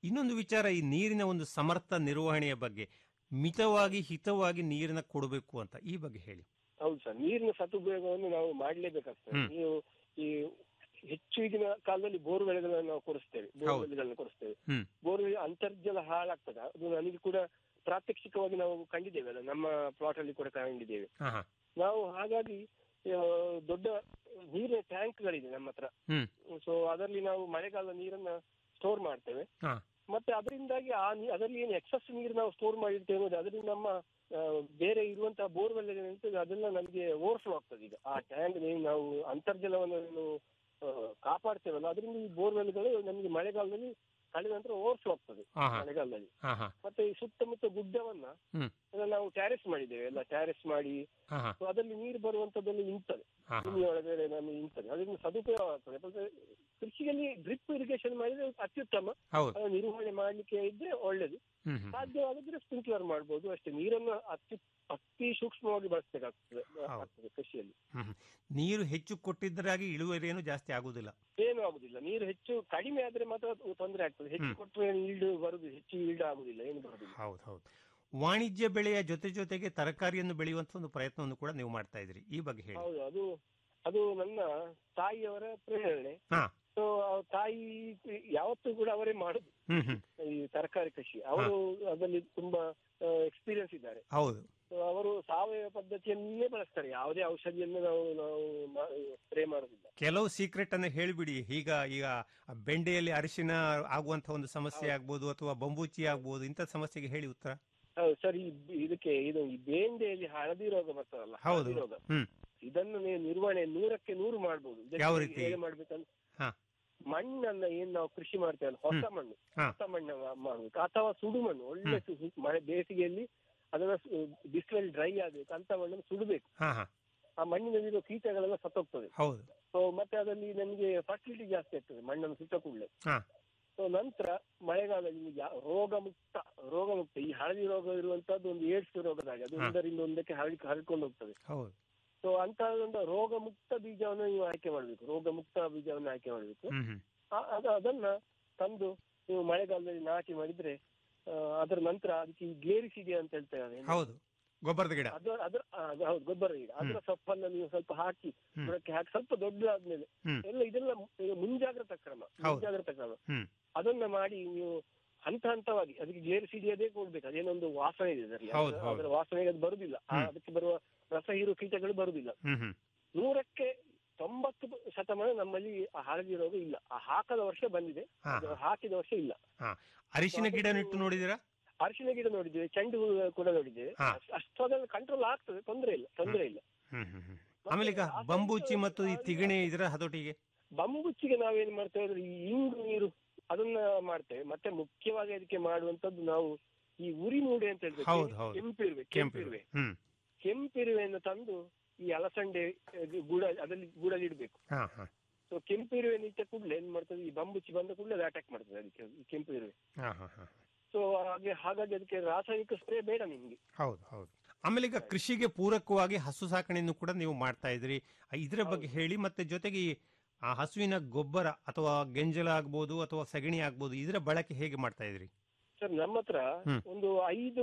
ಇನ್ನೊಂದು ವಿಚಾರ ಈ ನೀರಿನ ಒಂದು ಸಮರ್ಥ ನಿರ್ವಹಣೆಯ ಬಗ್ಗೆ ಮಿತವಾಗಿ ಹಿತವಾಗಿ ನೀರನ್ನ ಕೊಡಬೇಕು ಅಂತ ಈ ಬಗ್ಗೆ ಹೇಳಿ ಹೌದು ಸರ್ ನೀರಿನ ಸದುಪಯೋಗವನ್ನು ನಾವು ಮಾಡಲೇಬೇಕಾಗ್ತದೆ ಹ್ಮ್. ನೀವು ಈ ಹೆಚ್ಚು ಈಗಿನ ಕಾಲದಲ್ಲಿ ಬೋರ್ವೆಲ್ಗಳನ್ನು ನಾವು ಕೊಡಿಸ್ತೇವೆ ಬೋರ್ವೆಲ್ಗಳನ್ನು ಕೊಡಿಸ್ತೇವೆ ಹ್ಮ್ ಬೋರ್ವೆಲ್ ಅಂತರ್ಜಲ ಹಾಳಾಗ್ತದೆ ಅದು ನನಗೆ ಕೂಡ ಪ್ರಾತ್ಯಕ್ಷಿಕವಾಗಿ ನಾವು ಕಂಡಿದ್ದೇವೆ ಅಲ್ಲ ನಮ್ಮ ಪ್ಲಾಟ್ ಅಲ್ಲಿ ಕೂಡ ಕಂಡಿದ್ದೇವೆ ಹಾ ಹಾ ನಾವು ಹಾಗಾಗಿ ಆ, ದೊಡ್ಡ ನೀರಿನ ಟ್ಯಾಂಕ್ಗಳಿದೆ ನಮ್ಮ ಹತ್ರ ಹ್ಮ್ ಸೊ ಅದರಲ್ಲಿ ನಾವು ಮಳೆಗಾಲ ನೀರನ್ನ ಸ್ಟೋರ್ ಮಾಡ್ತೇವೆ ಹಾ ಮತ್ತೆ ಅದರಿಂದಾಗಿ ಆ ನೀ- ಅದರಲ್ಲಿ ಏನು ಎಕ್ಸಸ್ ನೀರು ನಾವು ಸ್ಟೋರ್ ಮಾಡಿರ್ತೇವೆ ನೋಡಿ ಅದರಿಂದ ನಮ್ಮ ಆ, ಬೇರೆ ಇರುವಂತಹ ಬೋರ್ವೆಲ್ ಏನಿರ್ತದೆ ಅದೆಲ್ಲ ನಮಗೆ ಓವರ್ಫ್ಲೋ ಆಗ್ತದೆ ಈಗ ಆ ಟ್ಯಾಂಕ್ ನಾವು ಅಂತರ್ಜಲವನ್ನು ಏನು, ಆ, ಕಾಪಾಡ್ತೇವಲ್ಲ ಅದರಿಂದ ಈ ಬೋರ್ವೆಲ್ಗಳು ನಮಗೆ ಮಳೆಗಾಲದಲ್ಲಿ ಕಳೆದ ನಂತರ ಓವರ್ಫ್ಲೋ ಆಗ್ತದೆ ಹಾ ಹಾ ಮಳೆಗಾಲದಲ್ಲಿ ಹಾ ಹಾ ಮತ್ತೆ ಈ ಸುತ್ತಮುತ್ತ ಗುಡ್ಡವನ್ನ ಹ್ಮ್ ಎಲ್ಲ ನಾವು ಟ್ಯಾರೆಸ್ ಮಾಡಿದ್ದೇವೆ ಎಲ್ಲ ಟ್ಯಾರೆಸ್ ಮಾಡಿ ಹಾ ಹಾ ಸೊ ಅದರಲ್ಲಿ ನೀರು ಬರುವಂತದ್ದೆಲ್ಲ ನಿಂತದೆ ಹಾ ಹಾ ಭೂಮಿಯ ಒಳಗಡೆ ನಮಗೆ ನಿಂತದೆ ಅದರಿಂದ ಸದುಪಯೋಗ ಆಗ್ತದೆ ಮತ್ತೆ ಕೃಷಿಯಲ್ಲಿ ಡ್ರಿಪ್ ಇರಿಗೇಷನ್ ಮಾಡಿದ್ರೆ ಅತ್ಯುತ್ತಮ ಹೌದು ಅದನ್ನ ನಿರ್ವಹಣೆ ಮಾಡ್ಲಿಕ್ಕೆ ಇದ್ರೆ ಒಳ್ಳೇದು ಹ್ಮ್ ಹ್ಮ್ ಸಾಧ್ಯವಾದ್ರೆ ಸ್ಪ್ರಿಂಕ್ಲರ್ ಮಾಡ್ಬೋದು ಅಷ್ಟೇ ನೀರನ್ನು ಅತಿ ಅತಿ ಸೂಕ್ಷ್ಮವಾಗಿ ಬಳಸಬೇಕಾಗ್ತದೆ ಆಗ್ತದೆ ಕೃಷಿಯಲ್ಲಿ ಹ್ಮ್ ಹ್ಮ್. ನೀರು ಹೆಚ್ಚು ಕೊಟ್ಟಿದ್ದರಾಗಿ ಇಳುವರಿಯನ್ನು ಜಾಸ್ತಿ ಆಗುದಿಲ್ಲ ಏನು ಆಗುದಿಲ್ಲ ನೀರು ಹೆಚ್ಚು ಕಡಿಮೆ ಆದ್ರೆ ಮಾತ್ರ ತೊಂದರೆ ಆಗ್ತದೆ ಹೆಚ್ಚು ಕೊಟ್ಟರೆ ಈಲ್ಡ್ ಬರುದು ಹೆಚ್ಚು ಈಲ್ಡ್ ಆಗುದಿಲ್ಲ ಏನು ಬರುದಿಲ್ಲ ಹೌದು ಹೌದು ವಾಣಿಜ್ಯ ಬೆಳೆಯ ಜೊತೆ ಜೊತೆಗೆ ತರಕಾರಿಯನ್ನು ಬೆಳೆಯುವಂತ ಒಂದು ಪ್ರಯತ್ನವನ್ನು ಕೂಡ ನೀವು ಮಾಡ್ತಾ ಇದ್ರಿ ಈ ಬಗ್ಗೆ ಹೇಳಿ ಹೌದು ಅದು ಅದು ನನ್ನ ತಾಯಿಯವರ ಪ್ರೇರಣೆ ಹಾ ಸೊ ತಾಯಿ ಯಾವತ್ತೂ ಕೂಡ ಅವರೇ ಮಾಡುದು ಹ್ಮ್ ಹ್ಮ್ ಈ ತರಕಾರಿ ಕೃಷಿ ಅವರು ಅದರಲ್ಲಿ ತುಂಬಾ ಎಕ್ಸ್ಪೀರಿಯನ್ಸ್ ಇದ್ದಾರೆ ಹೌದು So ಅವರು ಸಾವಯವ ಪದ್ಧತಿಯನ್ನೇ ಬಳಸ್ತಾರೆ ಯಾವುದೇ ಔಷಧಿಯನ್ನು ನಾವು ನಾವು ಸ್ಪ್ರೇ ಮಾಡೋದಿಲ್ಲ ಕೆಲವು ಸೀಕ್ರೆಟ್ ಅನ್ನು ಹೇಳಿಬಿಡಿ ಈಗ ಈಗ ಬೆಂಡೆಯಲ್ಲಿ ಅರಿಶಿನ ಆಗುವಂತ ಒಂದು ಸಮಸ್ಯೆ ಆಗ್ಬೋದು ಅಥವಾ ಬಂಬೂಚಿ ಆಗ್ಬೋದು ಇಂಥ ಸಮಸ್ಯೆಗೆ ಹೇಳಿ ಉತ್ತರ ಹೌದು ಸರ್ ಈ ಇದಕ್ಕೆ ಇದು ಈ ಬೇಂದೆಯಲ್ಲಿ ಹಳದಿ ರೋಗ ಬರ್ತದಲ್ಲ ಹೌದು ಹಳದಿ ರೋಗ ಹ್ಮ್ ಇದನ್ನು ನೀವು ನಿರ್ವಹಣೆ ನೂರಕ್ಕೆ ನೂರು ಮಾಡ್ಬೋದು ಇದಕ್ಕೆ ಯಾವ ರೀತಿ? ಹೇಗೆ ಮಾಡ್ಬೇಕಂತ ಹಾ ಮಣ್ಣನ್ನ ಏನ್ ನಾವು ಕೃಷಿ ಮಾಡ್ತೇವಲ್ಲ ಹೊಸ ಹ್ಮ್. ಮಣ್ಣು ಹಾ. ಹೊಸ ಮಣ್ಣು ಮಾ- ಮಾಡ್ಬೇಕು ಅಥವಾ ಸುಡು ಮಣ್ಣು ಒಳ್ಳೆ ಸು- ಸು- ಮಳೆ ಬೇಸಿಗೆಯಲ್ಲಿ ಅದನ್ನ ಸು- ಬಿಸಿಲಲ್ಲಿ ಡ್ರೈ ಆಗ್ಬೇಕು ಅಂತ ಮಣ್ಣನ್ನು ಸುಡಬೇಕು ಹಾ ಹಾ ಆ ಮಣ್ಣಿನಲ್ಲಿರೋ ಕೀಟಗಳೆಲ್ಲ ಸತ್ತೋಗ್ತದೆ ಹೌದು ಸೊ ಮತ್ತೆ ಅದರಲ್ಲಿ ನಮಗೆ ಫರ್ಟಿಲಿಟಿ ಜಾಸ್ತಿ ಆಗ್ತದೆ ಮಣ್ಣನ್ನು ಸುಟ್ಟ ಕೂಡಲೇ ಹಾ ಸೊ ನಂತರ ಮಳೆಗಾಲದಲ್ಲಿ ನಿಮಗೆ ಯಾ- ರೋಗ ಮುಕ್ತ ರೋಗ ಮುಕ್ತ ಈ ಹಳದಿ ರೋಗ ಇರುವಂತದ್ದು ಒಂದು ಏಡ್ಸ್ ರೋಗದ ಹಾಗೆ ಅದು ಹಾ. ಒಂದರಿಂದ ಒಂದಕ್ಕೆ ಹರಡಿ ಹರಡ್ಕೊಂಡು ಹೋಗ್ತದೆ ಹೌದು ಸೊ ಅಂತ ಒಂದು ರೋಗ ಮುಕ್ತ ಬೀಜವನ್ನು ನೀವು ಆಯ್ಕೆ ಮಾಡಬೇಕು ರೋಗ ಮುಕ್ತ ಬೀಜವನ್ನು ಆಯ್ಕೆ ಮಾಡಬೇಕು ಹ್ಮ್ ಹ್ಮ್ ಅದು ಅದನ್ನ ತಂದು ನೀವು ಮಳೆಗಾಲದಲ್ಲಿ ನಾಟಿ ಮಾಡಿದ್ರೆ ಆ, ಅದರ ನಂತರ ಅದಕ್ಕೆ ಈ ಗ್ಲೇರಿಸಿಡಿಯಾ ಅಂತ ಹೇಳ್ತೇವೆ ಹೌದು ಗೊಬ್ಬರದ ಗಿಡ ಅದು ಅದ್ರ ಆ, ಅದು ಹೌದು ಗೊಬ್ಬರ ಗಿಡ ಅದರ ಸೊಪ್ಪನ್ನ ನೀವು ಸ್ವಲ್ಪ ಹಾಕಿ ಹ್ಮ್. ಬುಡಕ್ಕೆ ಹಾಕಿ ಸ್ವಲ್ಪ ದೊಡ್ಡದಾದ್ಮೇಲೆ ಹ್ಮ್. ಎಲ್ಲ ಇದೆಲ್ಲ ಮು- ಮುಂಜಾಗ್ರತಾ ಕ್ರಮ ಹೌದು. ಮುಂಜಾಗ್ರತಾ ಕ್ರಮ ಹ್ಮ್ ಅದನ್ನ ಮಾಡಿ ನೀವು ಹಂತ ಹಂತವಾಗಿ ಅದಕ್ಕೆ ಗ್ಲೇರಿಸಿಡಿಯದೇ ಕೊಡ್ಬೇಕು ಅದೇನೊಂದು ವಾಸನೆ ಇದೆ ಅದರಲ್ಲಿ ಹೌದು, ಅದರ- ಹೌದು. ಅದರ ವಾಸನೆಗೆ ಅದು ಬರುದಿಲ್ಲ ಆ, ಹ್ಮ್. ಅದಕ್ಕೆ ಬರುವ ರಸ ಹೀರೋ ಕೀಟಗಳು ಬರುದಿಲ್ಲ ಹ್ಮ್ ಹ್ಮ್ ನೂರಕ್ಕೆ ತೊಂಬತ್ತು ಶತಮಾನ ನಮ್ಮಲ್ಲಿ ಆ ಹಳದಿ ರೋಗ ಇಲ್ಲ ಆ ಹಾಕದ ವರ್ಷ ಬಂದಿದೆ ಹಾ, ಅದು ಹಾ. ಹಾಕಿದ ವರ್ಷ ಇಲ್ಲ ಹಾ ಅರಿಶಿನ ಗಿಡ ನೆಟ್ಟು ನೋಡಿದಿರಾ ಅರಿಶಿನ ಗಿಡ ನೋಡಿದ್ದೇವೆ ಚೆಂಡು ಹೂ ಕೂಡ ನೋಡಿದ್ದೇವೆ ಹಾ. ಅಷ್ಟ್- ಅಷ್ಟು ಅದನ್ನು ಕಂಟ್ರೋಲ್ ಆಗ್ತದೆ ತೊಂದರೆ ಇಲ್ಲ ತೊಂದರೆ ಇಲ್ಲ ಹ್ಮ್ ಹ್ಮ್ ಹ್ಮ್ ಆಮೇಲೆ ಈಗ ಬಂಬೂಚಿ ಮತ್ತು ಈ ತಿಗಣೆ ಇದರ ಹತೋಟಿಗೆ ಬಂಬುಚ್ಚಿಗೆ ನಾವೇನ್ ಮಾಡ್ತೇವೆ ಅಂದ್ರೆ ಈ ಇಂಗು ನೀರು ಅದನ್ನ ಮಾಡ್ತೇವೆ ಮತ್ತೆ ಮುಖ್ಯವಾಗಿ ಅದಕ್ಕೆ ಮಾಡುವಂತದ್ದು ನಾವು ಈ ಉರಿ ಮೂಡೆ ಅಂತ ಹೇಳ್ಬೇಕು ಹೌದು, ಹೌದು. ಕೆಂಪಿರುವೆ ಕೆಂಪಿರುವೆ ಕೆಂಪಿರುವೆ ಹ್ಮ್ ಕೆಂಪಿರುವೆಯನ್ನು ತಂದು ಈ ಅಲಸಂಡೆ ಅದು ಗೂಡ ಅದರಲ್ಲಿ ಗೂಡಲ್ಲಿ ಇಡ್ಬೇಕು ಹಾ ಹಾ ಸೊ ಕೆಂಪಿರುವೆ ನಿಂತ ಕೂಡಲೇ ಏನ್ ಮಾಡ್ತದೆ ಈ ಬಂಬುಚ್ಚಿ ಬಂದ ಕೂಡಲೇ ಅದು ಅಟ್ಯಾಕ್ ಮಾಡ್ತದೆ ಅದಕ್ಕೆ ಈ ಕೆಂಪಿರುವೆ ಹಾ ಹಾ ಹಾ ಸೊ ಹಾಗೆ ಹಾಗಾಗಿ ಅದಕ್ಕೆ ರಾಸಾಯನಿಕ ಸ್ಪ್ರೇ ಬೇಡ ನಿಮ್ಗೆ ಹೌದು ಹೌದು ಆಮೇಲೆ ಈಗ ಕೃಷಿಗೆ ಪೂರಕವಾಗಿ ಹಸು ಸಾಕಣೆಯನ್ನು ಕೂಡ ನೀವು ಮಾಡ್ತಾ ಇದ್ರಿ ಆ, ಇದರ ಬಗ್ಗೆ ಹೇಳಿ ಮತ್ತೆ ಜೊತೆಗೆ ಈ ಆ ಹಸುವಿನ ಗೊಬ್ಬರ ಅಥವಾ ಗೆಂಜಲ ಆಗ್ಬೋದು ಅಥವಾ ಸಗಣಿ ಆಗ್ಬೋದು ಇದರ ಬಳಕೆ ಹೇಗೆ ಮಾಡ್ತಾ ಇದ್ರಿ ಸರ್ ನಮ್ಮ ಹತ್ರ ಹ್ಮ್. ಒಂದು ಐದು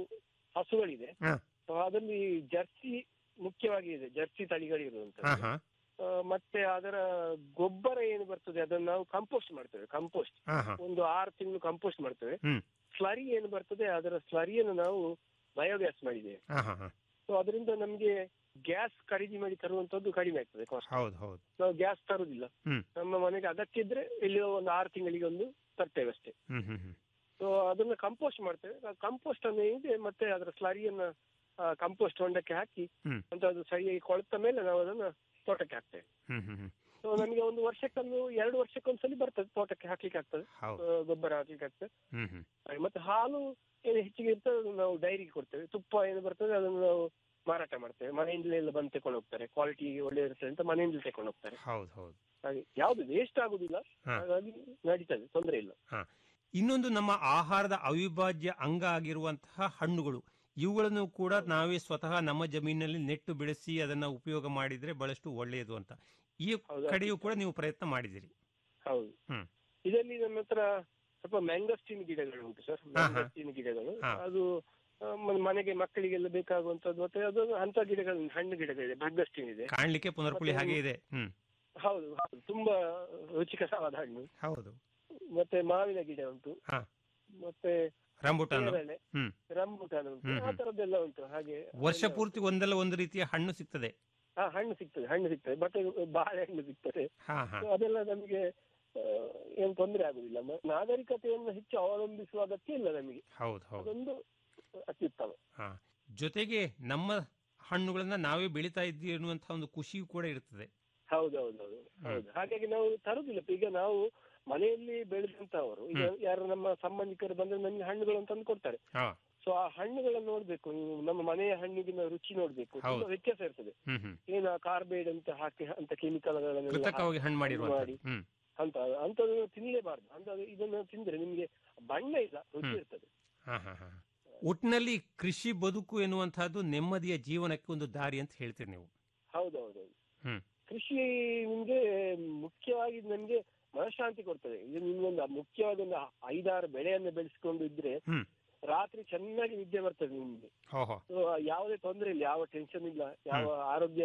ಹಸುಗಳಿದೆ ಹಾ. ಸೊ ಅದರಲ್ಲಿ ಜರ್ಸಿ ಮುಖ್ಯವಾಗಿ ಇದೆ ಜರ್ಸಿ ತಳಿಗಳಿರುವಂತ ಹಾ ಹಾ ಮತ್ತೆ ಅದರ ಗೊಬ್ಬರ ಏನು ಬರ್ತದೆ ಅದನ್ನು ನಾವು ಕಂಪೋಸ್ಟ್ ಮಾಡ್ತೇವೆ ಕಂಪೋಸ್ಟ್ ಹಾ ಹಾ ಒಂದು ಆರು ತಿಂಗಳು ಕಂಪೋಸ್ಟ್ ಮಾಡ್ತೇವೆ ಹ್ಮ್ ಸ್ಲರಿ ಏನು ಬರ್ತದೆ ಅದರ ಸ್ಲರಿಯನ್ನು ನಾವು ಬಯೋಗ್ಯಾಸ್ ಮಾಡಿದ್ದೇವೆ ಹಾ ಹಾ ಹಾ ಸೊ ಅದರಿಂದ ನಮ್ಗೆ ಗ್ಯಾಸ್ ಖರೀದಿ ಮಾಡಿ ತರುವಂತದ್ದು ಕಡಿಮೆ ಆಗ್ತದೆ ಕಾಸ್ಟ್ ಹೌದು ಹೌದು ನಾವು ಗ್ಯಾಸ್ ತರುದಿಲ್ಲ ಹ್ಮ್ ನಮ್ಮ ಮನೆಗೆ ಅಗತ್ಯ ಇದ್ರೆ ಇಲ್ಲಿ ಒಂದು ಆರು ತಿಂಗಳಿಗೆ ಒಂದು ತರ್ತೇವೆ ಅಷ್ಟೇ ಹ್ಮ್ ಹ್ಮ್ ಹ್ಮ್ ಸೊ ಅದನ್ನ ಕಂಪೋಸ್ಟ್ ಮಾಡ್ತೇವೆ ಕಂಪೋಸ್ಟ್ ಅನ್ನು ಇದೆ ಮತ್ತೆ ಅದರ ಸ್ಲರಿಯನ್ನ ಕಂಪೋಸ್ಟ್ ಹೊಂಡಕ್ಕೆ ಹಾಕಿ ಹ್ಮ್. ಅಂತ ಅದು ಸರಿಯಾಗಿ ಕೊಳೆತ ಮೇಲೆ ನಾವು ಅದನ್ನ ತೋಟಕ್ಕೆ ಹಾಕ್ತೇವೆ ಹ್ಮ್ ಹ್ಮ್ ಹ್ಮ್ ಸೊ ನಮಗೆ ಒಂದು ವರ್ಷಕ್ಕೊಂದು ಎರಡು ವರ್ಷಕ್ಕೊಂದ್ಸಲಿ ಬರ್ತದೆ ತೋಟಕ್ಕೆ ಹಾಕ್ಲಿಕ್ಕೆ ಆಗ್ತದೆ ಹೌದು ಆ, ಗೊಬ್ಬರ ಹಾಕ್ಲಿಕ್ಕೆ ಆಗ್ತದೆ ಹ್ಮ್ ಹ್ಮ್ ಹಾಗೆ ಮತ್ತೆ ಹಾಲು ಏನು ಹೆಚ್ಚಿಗೆ ಇರ್ತದೆ ಅದನ್ನ ನಾವು ಡೈರಿಗೆ ಕೊಡ್ತೇವೆ ತುಪ್ಪ ಏನು ಬರ್ತದೆ ಅದನ್ನು ನಾವು ಮಾರಾಟ ಮಾಡ್ತೇವೆ ಮನೆಯಿಂದಲೇ ಬಂದು ತಕೊಂಡು ಹೋಗ್ತಾರೆ ಕ್ವಾಲಿಟಿ ಒಳ್ಳೆ ಇರ್ತದೆ ಅಂತ ಮನೆಯಿಂದ ತಕೊಂಡು ಹೋಗ್ತಾರೆ ಹೌದು ಹೌದು ಹಾಗೆ ಯಾವ್ದು ವೇಸ್ಟ್ ಆಗುದಿಲ್ಲ ಹಾ. ಹಾಗಾಗಿ ನಡೀತದೆ ತೊಂದರೆ ಇಲ್ಲ ಹಾ ಇನ್ನೊಂದು ನಮ್ಮ ಆಹಾರದ ಅವಿಭಾಜ್ಯ ಅಂಗ ಆಗಿರುವಂತಹ ಹಣ್ಣುಗಳು ಇವುಗಳನ್ನು ಕೂಡ ನಾವೇ ಸ್ವತಃ ನಮ್ಮ ಜಮೀನಿನಲ್ಲಿ ನೆಟ್ಟು ಬೆಳೆಸಿ ಅದನ್ನ ಉಪಯೋಗ ಮಾಡಿದ್ರೆ ಬಹಳಷ್ಟು ಒಳ್ಳೆಯದು ಅಂತ ಈ ಹೌದು. ಕಡೆಯೂ ಕೂಡ ನೀವು ಪ್ರಯತ್ನ ಮಾಡಿದಿರಿ ಹೌದು ಹ್ಮ್ ಇದರಲ್ಲಿ ನಮ್ಮ ಹತ್ರ ಸ್ವಲ್ಪ ಮ್ಯಾಂಗಸ್ಟಿನ್ ಗಿಡಗಳು ಉಂಟು ಸರ್ ಹಾ, ಹಾ. ಮ್ಯಾಂಗಸ್ಟಿನ್ ಗಿಡಗಳು ಹಾ. ಅದು ಆ, ಮ- ಮನೆಗೆ ಮಕ್ಕಳಿಗೆಲ್ಲ ಬೇಕಾಗುವಂತದ್ದು ಮತ್ತೆ ಅದು ಅಂತ ಗಿಡಗಳು ಹಣ್ಣು ಗಿಡಗಳಿದೆ ಮ್ಯಾಂಗಸ್ಟಿನ್ ಇದೆ ಕಾಣ್ಲಿಕ್ಕೆ ಪುನರ್ಪುಳಿ ಮತ್ತೆ ಹಾಗೆ ಇದೆ ಹ್ಮ್ ಹೌದು ಹೌದು ತುಂಬಾ ರುಚಿಕರವಾದ ಹಣ್ಣು ಹೌದು ಮತ್ತೆ ಮಾವಿನ ಗಿಡ ಉಂಟು ಹಾ. ಮತ್ತೆ ರಂಬುಟಾನು ಪೇರಳೆ, ಹ್ಮ್ ರಂಬುಟಾನ್ ಉಂಟು ಹ್ಮ್, ಆ ಹ್ಮ್. ತರದ್ದೆಲ್ಲ ಉಂಟು ಹಾಗೆ ವರ್ಷ ಪೂರ್ತಿ ಒಂದಲ್ಲ ಒಂದು ರೀತಿಯ ಹಣ್ಣು ಸಿಗ್ತದೆ ಹಾ ಹಣ್ಣು ಸಿಗ್ತದೆ ಹಣ್ಣು ಸಿಗ್ತದೆ ಮತ್ತೆ ಬಾಳೆಹಣ್ಣು ಸಿಗ್ತದೆ ಹಾ ಹಾ So ಅದೆಲ್ಲ ನಮಗೆ ಆ, ಏನ್ ತೊಂದರೆ ಆಗುದಿಲ್ಲ ಮ- ನಾಗರಿಕತೆಯನ್ನು ಹೆಚ್ಚು ಅವಲಂಬಿಸುವ ಅಗತ್ಯ ಇಲ್ಲ ನಮಗೆ ಹೌದು ಹೌದು ಅದೊಂದು ಅತ್ಯುತ್ತಮ ಹಾ ಜೊತೆಗೆ ನಮ್ಮ ಹಣ್ಣುಗಳನ್ನ ನಾವೇ ಬೆಳೀತಾ ಇದ್ದೀವಿ ಅನ್ನುವಂತಹ ಒಂದು ಖುಷಿಯೂ ಕೂಡ ಇರ್ತದೆ ಹೌದೌದೌದು ಹೌದು ಹಾಗಾಗಿ ನಾವು ತರುದಿಲ್ಲ ಈಗ ನಾವು ಮನೆಯಲ್ಲಿ ಬೆಳೆದಂತವರು ಈಗ ಹ್ಮ್. ಯಾರು ನಮ್ಮ ಸಂಬಂಧಿಕರು ಬಂದ್ರೆ ನಮ್ಗೆ ಹಣ್ಣುಗಳನ್ನು ತಂದು ಕೊಡ್ತಾರೆ ಹಾ ಸೊ ಆ ಹಣ್ಣುಗಳನ್ನು ನೋಡ್ಬೇಕು ನೀವು ನಮ್ಮ ಮನೆಯ ಹಣ್ಣಿಗಿನ ರುಚಿ ನೋಡ್ಬೇಕು ಹೌದು. ತುಂಬಾ ವ್ಯತ್ಯಾಸ ಇರ್ತದೆ ಹ್ಮ್ ಹ್ಮ್ ಏನು ಕಾರ್ಬೇಡ್ ಅಂತ ಹಾಕಿ ಅಂತ ಕೆಮಿಕಲ್ ಕೃತಕವಾಗಿ ಹಣ್ಣು ಮಾಡಿ ಮಾಡಿರುವಂತದ್ದು ಹ್ಮ್ ಅಂತ ಅಂತದ್ದು ತಿನ್ಲೇಬಾರ್ದು ಅಂತ ಇದನ್ನು ತಿಂದ್ರೆ ನಿಮ್ಗೆ ಬಣ್ಣ ಇಲ್ಲ ರುಚಿ ಹ್ಮ್. ಇರ್ತದೆ ಹಾ ಹಾ ಹಾ ಒಟ್ಟಿನಲ್ಲಿ ಕೃಷಿ ಬದುಕು ಎನ್ನುವಂತಹದ್ದು ನೆಮ್ಮದಿಯ ಜೀವನಕ್ಕೆ ಒಂದು ದಾರಿ ಅಂತ ಹೇಳ್ತೀರಿ ನೀವು ಹೌದೌದೌದು ಹ್ಮ್ ಕೃಷಿ ನಿಮ್ಗೆ ಮುಖ್ಯವಾಗಿ ನಮ್ಗೆ ಮನಃಶಾಂತಿ ಕೊಡ್ತದೆ ಇದು ನಿಮ್ಗೊಂದು ಮುಖ್ಯವಾದ ಒಂದು ಐದಾರು ಬೆಳೆಯನ್ನು ಬೆಳೆಸ್ಕೊಂಡು ಇದ್ರೆ ಹ್ಮ್ ರಾತ್ರಿ ಚೆನ್ನಾಗಿ ನಿದ್ದೆ ಬರ್ತದೆ ನಿಮ್ಗೆ ಹೋ ಹೋ So, ಯಾವುದೇ ತೊಂದರೆ ಇಲ್ಲ ಯಾವ ಟೆನ್ಷನ್ ಇಲ್ಲ ಯಾವ ಆರೋಗ್ಯ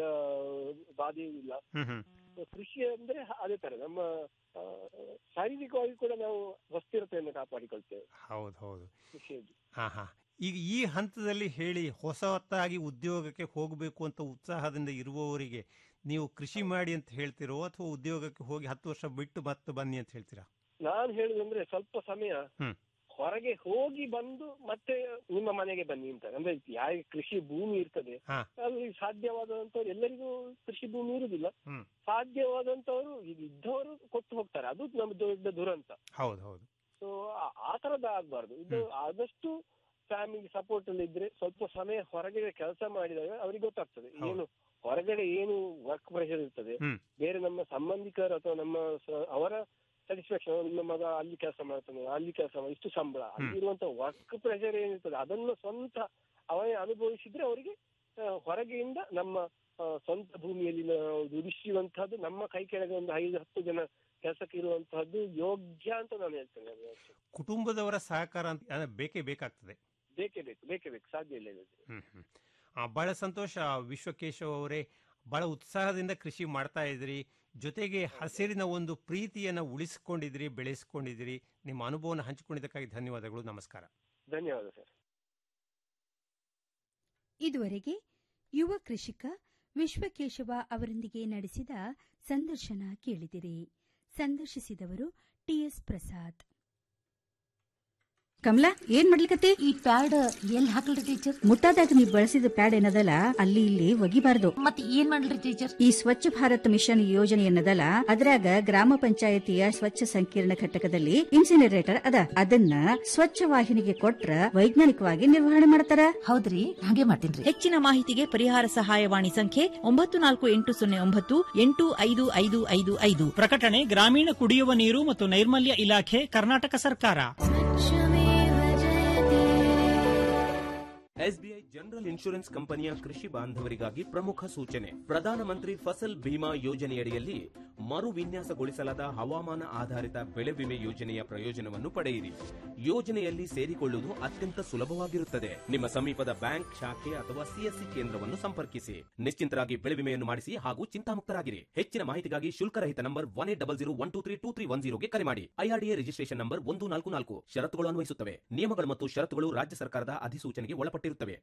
ಬಾಧೆಯೂ ಇಲ್ಲ ಹ್ಮ್ ಹ್ಮ್ So, ಕೃಷಿ ಅಂದ್ರೆ ಅದೇ ತರ ನಮ್ಮ ಆ, ಶಾರೀರಿಕವಾಗಿ ಕೂಡ ನಾವು ಹೊಸ್ತಿರತೆಯನ್ನು ಕಾಪಾಡಿಕೊಳ್ತೇವೆ ಹೌದು ಹೌದು ಕೃಷಿಯಲ್ಲಿ ಹಾ ಹಾ ಈಗ ಈ ಹಂತದಲ್ಲಿ ಹೇಳಿ ಹೊಸತಾಗಿ ಉದ್ಯೋಗಕ್ಕೆ ಹೋಗಬೇಕು ಅಂತ ಉತ್ಸಾಹದಿಂದ ಇರುವವರಿಗೆ ನೀವು ಕೃಷಿ ಮಾಡಿ ಅಂತ ಹೇಳ್ತಿರೋ ಅಥವಾ ಉದ್ಯೋಗಕ್ಕೆ ಹೋಗಿ ಹತ್ತು ವರ್ಷ ಬಿಟ್ಟು ಮತ್ತೆ ಬನ್ನಿ ಅಂತ ಹೇಳ್ತೀರಾ ನಾನು ಹೇಳುದಂದ್ರೆ ಸ್ವಲ್ಪ ಸಮಯ ಹ್ಮ್ ಹೊರಗೆ ಹೋಗಿ ಬಂದು ಮತ್ತೆ ನಿಮ್ಮ ಮನೆಗೆ ಬನ್ನಿ ಅಂತ ಅಂದ್ರೆ ಯಾರಿಗೆ ಕೃಷಿ ಭೂಮಿ ಇರ್ತದೆ ಹಾ ಅದು ಸಾಧ್ಯವಾದಂತವ್ರು ಎಲ್ಲರಿಗೂ ಕೃಷಿ ಭೂಮಿ ಇರುದಿಲ್ಲ ಹ್ಮ್ ಸಾಧ್ಯವಾದಂತವರು ಈಗ ಇದ್ದವರು ಕೊಟ್ಟು ಹೋಗ್ತಾರೆ ಅದು ನಮ್ಮ ದೊಡ್ಡ ದುರಂತ ಹೌದು ಹೌದು ಸೊ ಆ ತರದ ಆಗ್ಬಾರ್ದು ಇದು ಆದಷ್ಟು ಫ್ಯಾಮಿಲಿ ಸಪೋರ್ಟ್ ಅಲ್ಲಿ ಇದ್ರೆ ಸ್ವಲ್ಪ ಸಮಯ ಹೊರಗಡೆ ಕೆಲಸ ಮಾಡಿದಾಗ ಅವ್ರಿಗೆ ಗೊತ್ತಾಗ್ತದೆ ಏನು ಹೊರಗಡೆ ಏನು ವರ್ಕ್ ಪ್ರೆಷರ್ ಇರ್ತದೆ ಹ್ಮ್ ಬೇರೆ ನಮ್ಮ ಸಂಬಂಧಿಕರು ಅಥವಾ ನಮ್ಮ ಸ- ಅವರ ಸ್ಯಾಟಿಸ್ಫ್ಯಾಕ್ಷನ್ ನಿಮ್ಮ ಮಗ ಅಲ್ಲಿ ಕೆಲಸ ಮಾಡ್ತಾನೆ ಅಲ್ಲಿ ಕೆಲಸ ಮಾಡಿ ಇಷ್ಟು ಸಂಬಳ ಅಲ್ಲಿರುವಂತ ವರ್ಕ್ ಪ್ರೆಷರ್ ಏನಿರ್ತದೆ ಅದನ್ನು ಸ್ವಂತ ಅವನೇ ಅನುಭವಿಸಿದ್ರೆ ಅವರಿಗೆ ಆ, ಹೊರಗೆಯಿಂದ ನಮ್ಮ ಆ, ಸ್ವಂತ ಭೂಮಿಯಲ್ಲಿ ನಾವು ದುಡಿಸುವಂತಹದ್ದು ನಮ್ಮ ಕೈ ಕೆಳಗೆ ಒಂದು ಐದು ಹತ್ತು ಜನ ಕೆಲಸಕ್ಕೆ ಇರುವಂತಹದ್ದು ಯೋಗ್ಯ ಅಂತ ನಾನು ಹೇಳ್ತೇನೆ ಅದು ಕುಟುಂಬದವರ ಸಹಕಾರ ಅಂತ ಅಹ್, ಬೇಕೇ ಬೇಕಾಗ್ತದೆ ಬೇಕೇ ಬೇಕು ಬೇಕೇ ಬೇಕು ಸಾಧ್ಯ ಇಲ್ಲ ಇಲ್ಲದ್ರೆ. ಹ್ಮ್ ಹ್ಮ್ ಆ, ಬಹಳ ಸಂತೋಷ ವಿಶ್ವಕೇಶವ್ ಅವರೇ ಬಹಳ ಉತ್ಸಾಹದಿಂದ ಕೃಷಿ ಮಾಡ್ತಾ ಇದ್ರಿ ಜೊತೆಗೆ ಹಸಿರಿನ ಒಂದು ಪ್ರೀತಿಯನ್ನ ಉಳಿಸಿಕೊಂಡಿದ್ರಿ ಬೆಳೆಸಿಕೊಂಡಿದ್ರಿ ನಿಮ್ಮ ಅನುಭವನ ಹಂಚಿಕೊಂಡಿದ್ದಕ್ಕಾಗಿ ಧನ್ಯವಾದಗಳು ನಮಸ್ಕಾರ ಧನ್ಯವಾದ ಸರ್ ಇದುವರೆಗೆ ಯುವ ಕೃಷಿಕ ವಿಶ್ವಕೇಶವ ಅವರೊಂದಿಗೆ ನಡೆಸಿದ ಸಂದರ್ಶನ ಕೇಳಿದಿರಿ ಸಂದರ್ಶಿಸಿದವರು ಟಿಎಸ್ ಪ್ರಸಾದ್ ಕಮಲಾ ಏನ್ ಮಾಡ್ಲಿಕತ್ತಿ ಈ ಪ್ಯಾಡ್ ಎಲ್ಲಿ ಹಾಕಲ್ರಿ ಟೀಚರ್ ಮುಟ್ಟಾದಾಗ ನೀ ಬಳಸಿದ ಪ್ಯಾಡ್ ಏನದಲ್ಲ ಅಲ್ಲಿ ಇಲ್ಲಿ ಒಗಿಬಾರ್ದು ಮತ್ ಏನ್ ಮಾಡ್ಲಿ ಟೀಚರ್ ಈ ಸ್ವಚ್ಛ ಭಾರತ್ ಮಿಷನ್ ಯೋಜನೆ ಏನದಲ್ಲ ಅದ್ರಾಗ ಗ್ರಾಮ ಪಂಚಾಯತಿಯ ಸ್ವಚ್ಛ ಸಂಕೀರ್ಣ ಘಟಕದಲ್ಲಿ ಇನ್ಸಿನರೇಟರ್ ಅದ ಅದನ್ನ ಸ್ವಚ್ಛ ವಾಹಿನಿಗೆ ಕೊಟ್ರ ವೈಜ್ಞಾನಿಕವಾಗಿ ನಿರ್ವಹಣೆ ಮಾಡ್ತಾರ ಹೌದ್ರಿ ಹಾಗೆ ಮಾಡ್ತೀನಿ ಹೆಚ್ಚಿನ ಮಾಹಿತಿಗೆ ಪರಿಹಾರ ಸಹಾಯವಾಣಿ ಸಂಖ್ಯೆ ಒಂಬತ್ತು ನಾಲ್ಕು ಎಂಟು ಸೊನ್ನೆ ಒಂಬತ್ತು ಎಂಟು ಐದು ಐದು ಐದು ಐದು ಪ್ರಕಟಣೆ ಗ್ರಾಮೀಣ ಕುಡಿಯುವ ನೀರು ಮತ್ತು ನೈರ್ಮಲ್ಯ ಇಲಾಖೆ ಕರ್ನಾಟಕ ಸರ್ಕಾರ ಎಸ್ಬಿಐ ಜನರಲ್ ಇನ್ಶೂರೆನ್ಸ್ ಕಂಪನಿಯ ಕೃಷಿ ಬಾಂಧವರಿಗಾಗಿ ಪ್ರಮುಖ ಸೂಚನೆ ಪ್ರಧಾನಮಂತ್ರಿ ಫಸಲ್ ಬಿಮಾ ಯೋಜನೆಯಡಿಯಲ್ಲಿ ಮರು ವಿನ್ಯಾಸಗೊಳಿಸಲಾದ ಹವಾಮಾನ ಆಧಾರಿತ ಬೆಳೆ ವಿಮೆ ಯೋಜನೆಯ ಪ್ರಯೋಜನವನ್ನು ಪಡೆಯಿರಿ ಯೋಜನೆಯಲ್ಲಿ ಸೇರಿಕೊಳ್ಳುವುದು ಅತ್ಯಂತ ಸುಲಭವಾಗಿರುತ್ತದೆ ನಿಮ್ಮ ಸಮೀಪದ ಬ್ಯಾಂಕ್ ಶಾಖೆ ಅಥವಾ ಸಿಎಸ್ಸಿ ಕೇಂದ್ರವನ್ನು ಸಂಪರ್ಕಿಸಿ ನಿಶ್ಚಿಂತರಾಗಿ ಬೆಳೆ ವಿಮೆಯನ್ನು ಮಾಡಿಸಿ ಹಾಗೂ ಚಿಂತಾಮುಕ್ತರಾಗಿರಿ ಹೆಚ್ಚಿನ ಮಾಹಿತಿಗಾಗಿ ಶುಲ್ಕರಹಿತ number one eight double zero one two three two three one ಜೀರೋಗೆ ಕರೆ ಮಾಡಿ ಐಆರ್ಡಿಎ ರಿಜಿಸ್ಟ್ರೇಷನ್ ನಂಬರ್ ಒಂದು ನಾಲ್ಕು ನಾಲ್ಕು ಷರತ್ತುಗಳು ಅನ್ವಯಿಸುತ್ತವೆ ನಿಯಮಗಳು ಮತ್ತು ಷರತ್ತುಗಳು ರಾಜ್ಯ ಸರ್ಕಾರದ ಅಧಿಸೂಚನೆಗೆ ಒಳಪಟ್ಟಿರುತ್ತವೆ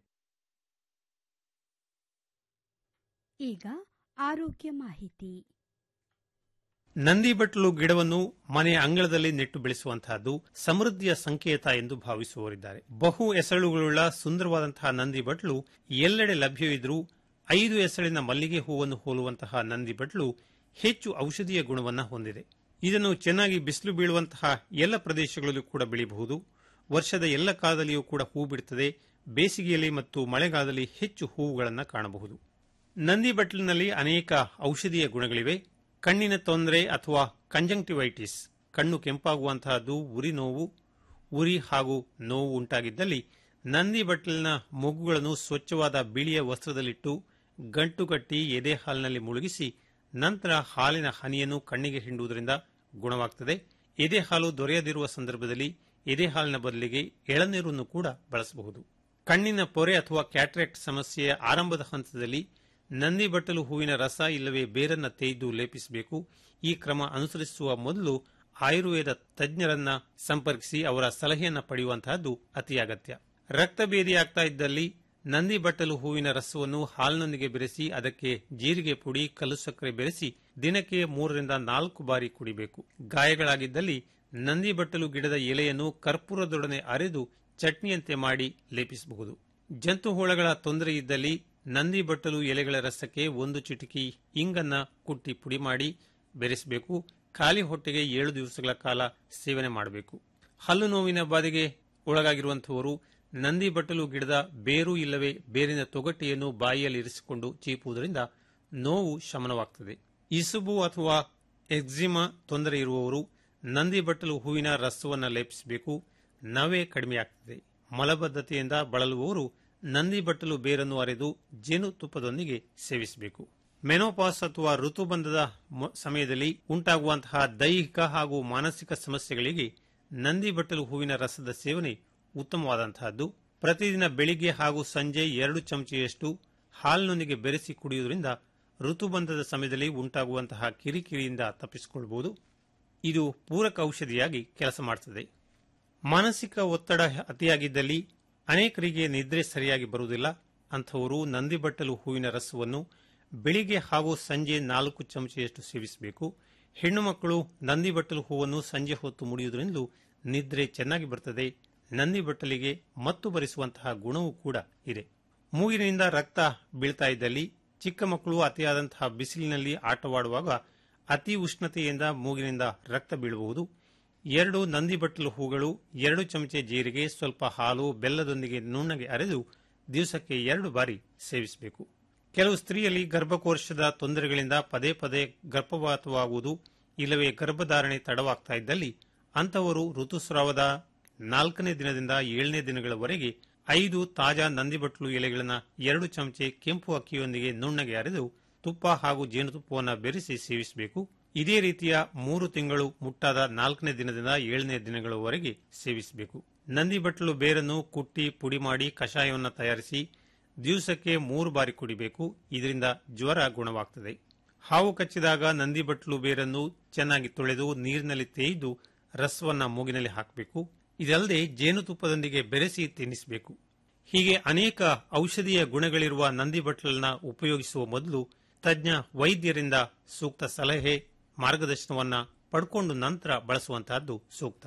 ಈಗ ಆರೋಗ್ಯ ಮಾಹಿತಿ ನಂದಿ ಬಟ್ಲು ಗಿಡವನ್ನು ಮನೆಯ ಅಂಗಳದಲ್ಲಿ ನೆಟ್ಟು ಬೆಳೆಸುವಂತಹದ್ದು ಸಮೃದ್ಧಿಯ ಸಂಕೇತ ಎಂದು ಭಾವಿಸುವವರಿದ್ದಾರೆ ಬಹು ಎಸಳುಗಳುಳ್ಳ ಸುಂದರವಾದಂತಹ ನಂದಿ ಬಟ್ಲು ಎಲ್ಲೆಡೆ ಲಭ್ಯವಿದ್ರೂ ಐದು ಎಸಳಿನ ಮಲ್ಲಿಗೆ ಹೂವನ್ನು ಹೋಲುವಂತಹ ನಂದಿ ಬಟ್ಲು ಹೆಚ್ಚು ಔಷಧೀಯ ಗುಣವನ್ನು ಹೊಂದಿದೆ ಇದನ್ನು ಚೆನ್ನಾಗಿ ಬಿಸಿಲು ಬೀಳುವಂತಹ ಎಲ್ಲ ಪ್ರದೇಶಗಳಲ್ಲೂ ಕೂಡ ಬೆಳೆಯಬಹುದು ವರ್ಷದ ಎಲ್ಲ ಕಾಲದಲ್ಲಿಯೂ ಕೂಡ ಹೂ ಬಿಡುತ್ತದೆ ಬೇಸಿಗೆಯಲ್ಲಿ ಮತ್ತು ಮಳೆಗಾಲದಲ್ಲಿ ಹೆಚ್ಚು ಹೂವುಗಳನ್ನು ಕಾಣಬಹುದು ನಂದಿ ಬಟ್ಲಿನಲ್ಲಿ ಅನೇಕ ಔಷಧೀಯ ಗುಣಗಳಿವೆ ಕಣ್ಣಿನ ತೊಂದರೆ ಅಥವಾ ಕಂಜಂಕ್ಟಿವೈಟಿಸ್ ಕಣ್ಣು ಕೆಂಪಾಗುವಂತಹದ್ದು ಉರಿ ನೋವು ಉರಿ ಹಾಗೂ ನೋವು ಉಂಟಾಗಿದ್ದಲ್ಲಿ ನಂದಿ ಬಟ್ಲಿನ ಮೊಗ್ಗುಗಳನ್ನು ಸ್ವಚ್ಛವಾದ ಬಿಳಿಯ ವಸ್ತ್ರದಲ್ಲಿಟ್ಟು ಗಂಟು ಕಟ್ಟಿ ಎದೆ ಹಾಲಿನಲ್ಲಿ ಮುಳುಗಿಸಿ ನಂತರ ಹಾಲಿನ ಹನಿಯನ್ನು ಕಣ್ಣಿಗೆ ಹಿಂಡುವುದರಿಂದ ಗುಣವಾಗ್ತದೆ ಎದೆ ಹಾಲು ದೊರೆಯದಿರುವ ಸಂದರ್ಭದಲ್ಲಿ ಎದೆ ಹಾಲಿನ ಬದಲಿಗೆ ಎಳನೀರನ್ನು ಕೂಡ ಬಳಸಬಹುದು ಕಣ್ಣಿನ ಪೊರೆ ಅಥವಾ ಕ್ಯಾಟ್ರಾಕ್ಟ್ ಸಮಸ್ಯೆಯ ಆರಂಭದ ಹಂತದಲ್ಲಿ ನಂದಿ ಬಟ್ಟಲು ಹೂವಿನ ರಸ ಇಲ್ಲವೇ ಬೇರನ್ನ ತೇಯ್ದು ಲೇಪಿಸಬೇಕು ಈ ಕ್ರಮ ಅನುಸರಿಸುವ ಮೊದಲು ಆಯುರ್ವೇದ ತಜ್ಞರನ್ನ ಸಂಪರ್ಕಿಸಿ ಅವರ ಸಲಹೆಯನ್ನ ಪಡೆಯುವಂತಹದ್ದು ಅತಿ ಅಗತ್ಯ ರಕ್ತಭೇದಿಯಾಗ್ತಾ ಇದ್ದಲ್ಲಿ ನಂದಿ ಬಟ್ಟಲು ಹೂವಿನ ರಸವನ್ನು ಹಾಲಿನೊಂದಿಗೆ ಬೆರೆಸಿ ಅದಕ್ಕೆ ಜೀರಿಗೆ ಪುಡಿ ಕಲ್ಲು ಸಕ್ಕರೆ ಬೆರೆಸಿ ದಿನಕ್ಕೆ ಮೂರರಿಂದ ನಾಲ್ಕು ಬಾರಿ ಕುಡಿಬೇಕು ಗಾಯಗಳಾಗಿದ್ದಲ್ಲಿ ನಂದಿ ಬಟ್ಟಲು ಗಿಡದ ಎಲೆಯನ್ನು ಕರ್ಪೂರದೊಡನೆ ಅರೆದು ಚಟ್ನಿಯಂತೆ ಮಾಡಿ ಲೇಪಿಸಬಹುದು ಜಂತು ಹುಳಗಳ ತೊಂದರೆ ಇದ್ದಲ್ಲಿ ನಂದಿ ಬಟ್ಟಲು ಎಲೆಗಳ ರಸಕ್ಕೆ ಒಂದು ಚಿಟಿಕಿ ಇಂಗನ್ನ ಕುಟ್ಟಿ ಪುಡಿ ಮಾಡಿ ಬೆರೆಸಬೇಕು ಖಾಲಿ ಹೊಟ್ಟೆಗೆ ಏಳು ದಿವಸಗಳ ಕಾಲ ಸೇವನೆ ಮಾಡಬೇಕು ಹಲ್ಲು ನೋವಿನ ಬಾಧೆಗೆ ಒಳಗಾಗಿರುವಂತಹವರು ನಂದಿ ಬಟ್ಟಲು ಗಿಡದ ಬೇರು ಇಲ್ಲವೇ ಬೇರಿನ ತೊಗಟೆಯನ್ನು ಬಾಯಿಯಲ್ಲಿ ಇರಿಸಿಕೊಂಡು ಚೀಪುವುದರಿಂದ ನೋವು ಶಮನವಾಗ್ತದೆ ಇಸುಬು ಅಥವಾ ಎಕ್ಸಿಮಾ ತೊಂದರೆ ಇರುವವರು ನಂದಿ ಬಟ್ಟಲು ಹೂವಿನ ರಸವನ್ನು ಲೇಪಿಸಬೇಕು ನವೆ ಕಡಿಮೆಯಾಗ್ತದೆ ಮಲಬದ್ಧತೆಯಿಂದ ಬಳಲುವವರು ನಂದಿ ಬಟ್ಟಲು ಬೇರನ್ನು ಅರೆದು ಜೇನುತುಪ್ಪದೊಂದಿಗೆ ಸೇವಿಸಬೇಕು ಮೆನೋಪಾಸ್ ಅಥವಾ ಋತುಬಂಧದ ಮೊ- ಸಮಯದಲ್ಲಿ ಉಂಟಾಗುವಂತಹ ದೈಹಿಕ ಹಾಗೂ ಮಾನಸಿಕ ಸಮಸ್ಯೆಗಳಿಗೆ ನಂದಿ ಬಟ್ಟಲು ಹೂವಿನ ರಸದ ಸೇವನೆ ಉತ್ತಮವಾದಂತಹದ್ದು ಪ್ರತಿದಿನ ಬೆಳಿಗ್ಗೆ ಹಾಗೂ ಸಂಜೆ ಎರಡು ಚಮಚೆಯಷ್ಟು ಹಾಲಿನೊಂದಿಗೆ ಬೆರೆಸಿ ಕುಡಿಯುವುದರಿಂದ ಋತುಬಂಧದ ಸಮಯದಲ್ಲಿ ಉಂಟಾಗುವಂತಹ ಕಿರಿಕಿರಿಯಿಂದ ತಪ್ಪಿಸಿಕೊಳ್ಳಬಹುದು ಇದು ಪೂರಕ ಔಷಧಿಯಾಗಿ ಕೆಲಸ ಮಾಡುತ್ತದೆ ಮಾನಸಿಕ ಒತ್ತಡ ಅತಿಯಾಗಿದ್ದಲ್ಲಿ ಅನೇಕರಿಗೆ ನಿದ್ರೆ ಸರಿಯಾಗಿ ಬರುವುದಿಲ್ಲ ಅಂಥವರು ನಂದಿಬಟ್ಟಲು ಹೂವಿನ ರಸವನ್ನು ಬೆಳಿಗ್ಗೆ ಹಾಗೂ ಸಂಜೆ ನಾಲ್ಕು ಚಮಚೆಯಷ್ಟು ಸೇವಿಸಬೇಕು ಹೆಣ್ಣು ಮಕ್ಕಳು ನಂದಿಬಟ್ಟಲು ಹೂವನ್ನು ಸಂಜೆ ಹೊತ್ತು ಮುಡಿಯುವುದರಿಂದಲೂ ನಿದ್ರೆ ಚೆನ್ನಾಗಿ ಬರುತ್ತದೆ ನಂದಿಬಟ್ಟಲಿಗೆ ಮತ್ತು ಬರಿಸುವಂತಹ ಗುಣವೂ ಕೂಡ ಇದೆ ಮೂಗಿನಿಂದ ರಕ್ತ ಬೀಳ್ತಾ ಇದ್ದಲ್ಲಿ ಚಿಕ್ಕ ಮಕ್ಕಳು ಅತಿಯಾದಂತಹ ಬಿಸಿಲಿನಲ್ಲಿ ಆಟವಾಡುವಾಗ ಅತಿ ಉಷ್ಣತೆಯಿಂದ ಮೂಗಿನಿಂದ ರಕ್ತ ಬೀಳಬಹುದು ಎರಡು ನಂದಿ ಬಟ್ಟಲು ಹೂಗಳು ಎರಡು ಚಮಚೆ ಜೀರಿಗೆ ಸ್ವಲ್ಪ ಹಾಲು ಬೆಲ್ಲದೊಂದಿಗೆ ನುಣ್ಣಗೆ ಅರೆದು ದಿವಸಕ್ಕೆ ಎರಡು ಬಾರಿ ಸೇವಿಸಬೇಕು ಕೆಲವು ಸ್ತ್ರೀಯಲ್ಲಿ ಗರ್ಭಕೋಶದ ತೊಂದರೆಗಳಿಂದ ಪದೇ ಪದೇ ಗರ್ಭಪಾತವಾಗುವುದು ಇಲ್ಲವೇ ಗರ್ಭಧಾರಣೆ ತಡವಾಗ್ತಾ ಇದ್ದಲ್ಲಿ ಅಂತವರು ಋತುಸ್ರಾವದ ನಾಲ್ಕನೇ ದಿನದಿಂದ ಏಳನೇ ದಿನಗಳವರೆಗೆ ಐದು ತಾಜಾ ನಂದಿಬಟ್ಲು ಎಲೆಗಳನ್ನ ಎರಡು ಚಮಚೆ ಕೆಂಪು ಅಕ್ಕಿಯೊಂದಿಗೆ ನುಣ್ಣಗೆ ಅರೆದು ತುಪ್ಪ ಹಾಗೂ ಜೇನುತುಪ್ಪವನ್ನು ಬೆರೆಸಿ ಸೇವಿಸಬೇಕು ಇದೇ ರೀತಿಯ ಮೂರು ತಿಂಗಳು ಮುಟ್ಟಾದ ನಾಲ್ಕನೇ ದಿನದಿಂದ ಏಳನೇ ದಿನಗಳವರೆಗೆ ಸೇವಿಸಬೇಕು ನಂದಿಬಟ್ಲು ಬೇರನ್ನು ಕುಟ್ಟಿ ಪುಡಿ ಮಾಡಿ ಕಷಾಯವನ್ನು ತಯಾರಿಸಿ ದಿವಸಕ್ಕೆ ಮೂರು ಬಾರಿ ಕುಡಿಬೇಕು ಇದರಿಂದ ಜ್ವರ ಗುಣವಾಗ್ತದೆ ಹಾವು ಕಚ್ಚಿದಾಗ ನಂದಿಬಟ್ಲು ಬೇರನ್ನು ಚೆನ್ನಾಗಿ ತೊಳೆದು ನೀರಿನಲ್ಲಿ ತೇಯ್ದು ರಸವನ್ನ ಮೂಗಿನಲ್ಲಿ ಹಾಕಬೇಕು ಇದಲ್ಲದೆ ಜೇನುತುಪ್ಪದೊಂದಿಗೆ ಬೆರೆಸಿ ತಿನ್ನಿಸಬೇಕು ಹೀಗೆ ಅನೇಕ ಔಷಧೀಯ ಗುಣಗಳಿರುವ ನಂದಿಬಟ್ಲನ್ನ ಉಪಯೋಗಿಸುವ ಮೊದಲು ತಜ್ಞ ವೈದ್ಯರಿಂದ ಸೂಕ್ತ ಸಲಹೆ ಮಾರ್ಗದರ್ಶನವನ್ನ ಪಡ್ಕೊಂಡು ನಂತರ ಬಳಸುವಂತಹದ್ದು ಸೂಕ್ತ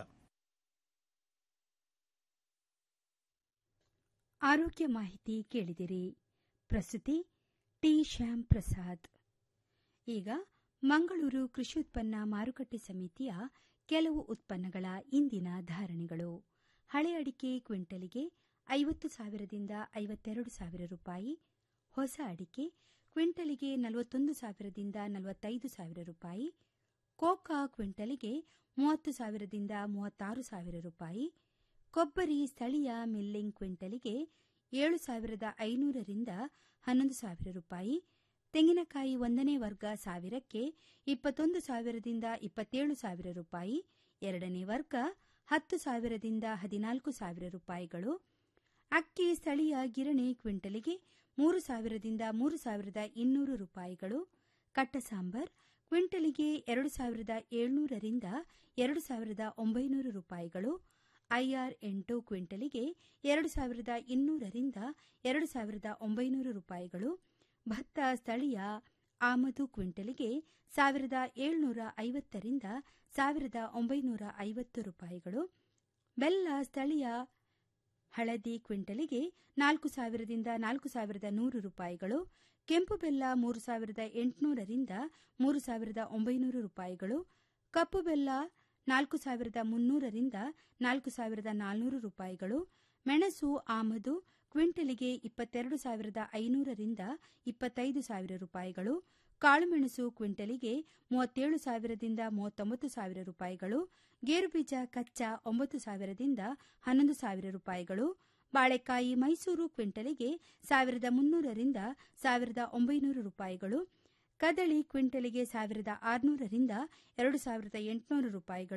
ಆರೋಗ್ಯ ಮಾಹಿತಿ ಕೇಳಿದಿರಿ ಪ್ರಸ್ತುತಿ ಟಿ ಶ್ಯಾಮ್ ಪ್ರಸಾದ್ ಈಗ ಮಂಗಳೂರು ಕೃಷಿ ಉತ್ಪನ್ನ ಮಾರುಕಟ್ಟೆ ಸಮಿತಿಯ ಕೆಲವು ಉತ್ಪನ್ನಗಳ ಇಂದಿನ ಧಾರಣೆಗಳು ಹಳೆ ಅಡಿಕೆ ಕ್ವಿಂಟಲಿಗೆ ಐವತ್ತು ಸಾವಿರದಿಂದ ಐವತ್ತೆರಡು ಸಾವಿರ ರೂಪಾಯಿ ಹೊಸ ಅಡಿಕೆ ಕ್ವಿಂಟಲಿಗೆ ನಲವತ್ತೊಂದು ಸಾವಿರದಿಂದ ನಲವತ್ತೈದು ಸಾವಿರ ರೂಪಾಯಿ ಕೋಕಾ ಕ್ವಿಂಟಲಿಗೆ ಮೂವತ್ತು ಸಾವಿರದಿಂದ ಮೂವತ್ತಾರು ಸಾವಿರ ರೂಪಾಯಿ ಕೊಬ್ಬರಿ ಸ್ಥಳೀಯ ಮಿಲ್ಲಿಂಗ್ ಕ್ವಿಂಟಲಿಗೆ ಏಳು ಸಾವಿರದ ಐನೂರರಿಂದ ಹನ್ನೊಂದು ಸಾವಿರ ರೂಪಾಯಿ ತೆಂಗಿನಕಾಯಿ ಒಂದನೇ ವರ್ಗ ಸಾವಿರಕ್ಕೆ ಇಪ್ಪತ್ತೊಂದು ಸಾವಿರದಿಂದ ಇಪ್ಪತ್ತೇಳು ಸಾವಿರ ರೂಪಾಯಿ ಎರಡನೇ ವರ್ಗ ಹತ್ತು ಸಾವಿರದಿಂದ ಹದಿನಾಲ್ಕು ಸಾವಿರ ರೂಪಾಯಿಗಳು ಅಕ್ಕಿ ಸ್ಥಳೀಯ ಗಿರಣಿ ಕ್ವಿಂಟಲಿಗೆ ಮೂರು ಸಾವಿರದಿಂದ ಮೂರು ಸಾವಿರದ ಇನ್ನೂರು ರೂಪಾಯಿಗಳು ಕಟ್ಟ ಸಾಂಬಾರ್ ಕ್ವಿಂಟಲಿಗೆ ಎರಡು ಸಾವಿರದ ಏಳ್ನೂರರಿಂದ ಎರಡು ಸಾವಿರದ ಒಂಬೈನೂರು ರೂಪಾಯಿಗಳು ಐಆರ್ ಎಂಟು ಕ್ವಿಂಟಲಿಗೆ ಎರಡು ಸಾವಿರದ ಇನ್ನೂರರಿಂದ ಎರಡು ಸಾವಿರದ ಒಂಬೈನೂರು ರೂಪಾಯಿಗಳು ಭತ್ತ ಸ್ಥಳೀಯ ಆಮದು ಕ್ವಿಂಟಲಿಗೆ ಸಾವಿರದ ಏಳ್ನೂರ ಐವತ್ತರಿಂದ ಸಾವಿರದ ಒಂಬೈನೂರ ಐವತ್ತು ರೂಪಾಯಿಗಳು ಬೆಲ್ಲ ಸ್ಥಳೀಯ ಹಳದಿ ಕ್ವಿಂಟಲಿಗೆ ನಾಲ್ಕು ಸಾವಿರದಿಂದ ನಾಲ್ಕು ಸಾವಿರದ ನೂರು ರೂಪಾಯಿಗಳು ಕೆಂಪು ಬೆಲ್ಲ ಮೂರು ಸಾವಿರದ ಎಂಟುನೂರರಿಂದ ಮೂರು ಸಾವಿರದ ಒಂಬೈನೂರು ರೂಪಾಯಿಗಳು ಕಪ್ಪು ಬೆಲ್ಲ ನಾಲ್ಕು ಸಾವಿರದ ಮುನ್ನೂರರಿಂದ ನಾಲ್ಕು ಸಾವಿರದ ನಾಲ್ನೂರು ರೂಪಾಯಿಗಳು ಮೆಣಸು ಆಮದು ಕ್ವಿಂಟಲಿಗೆ ಇಪ್ಪತ್ತೆರಡು ಸಾವಿರದ ಐನೂರರಿಂದ ಇಪ್ಪತ್ತೈದು ಸಾವಿರ ರೂಪಾಯಿಗಳು ಕಾಳುಮೆಣಸು ಕ್ವಿಂಟಲಿಗೆ ಮೂವತ್ತೇಳು ಸಾವಿರದಿಂದ ಮೂವತ್ತೊಂಬತ್ತು ಸಾವಿರ ರೂಪಾಯಿಗಳು ಗೇರುಬೀಜ ಕಚ್ಚಾ ಒಂಬತ್ತು ಸಾವಿರದಿಂದ ಹನ್ನೊಂದು ಸಾವಿರ ರೂಪಾಯಿಗಳು ಬಾಳೆಕಾಯಿ ಮೈಸೂರು ಕ್ವಿಂಟಲಿಗೆ ಸಾವಿರದ ಮುನ್ನೂರರಿಂದ ಸಾವಿರದ ಒಂಬೈನೂರು ರೂಪಾಯಿಗಳು ಕದಳಿ ಕ್ವಿಂಟಲಿಗೆ ಸಾವಿರದ ಆರುನೂರರಿಂದ ಎರಡು ಸಾವಿರದ ಎಂಟುನೂರು ರೂಪಾಯಿಗಳು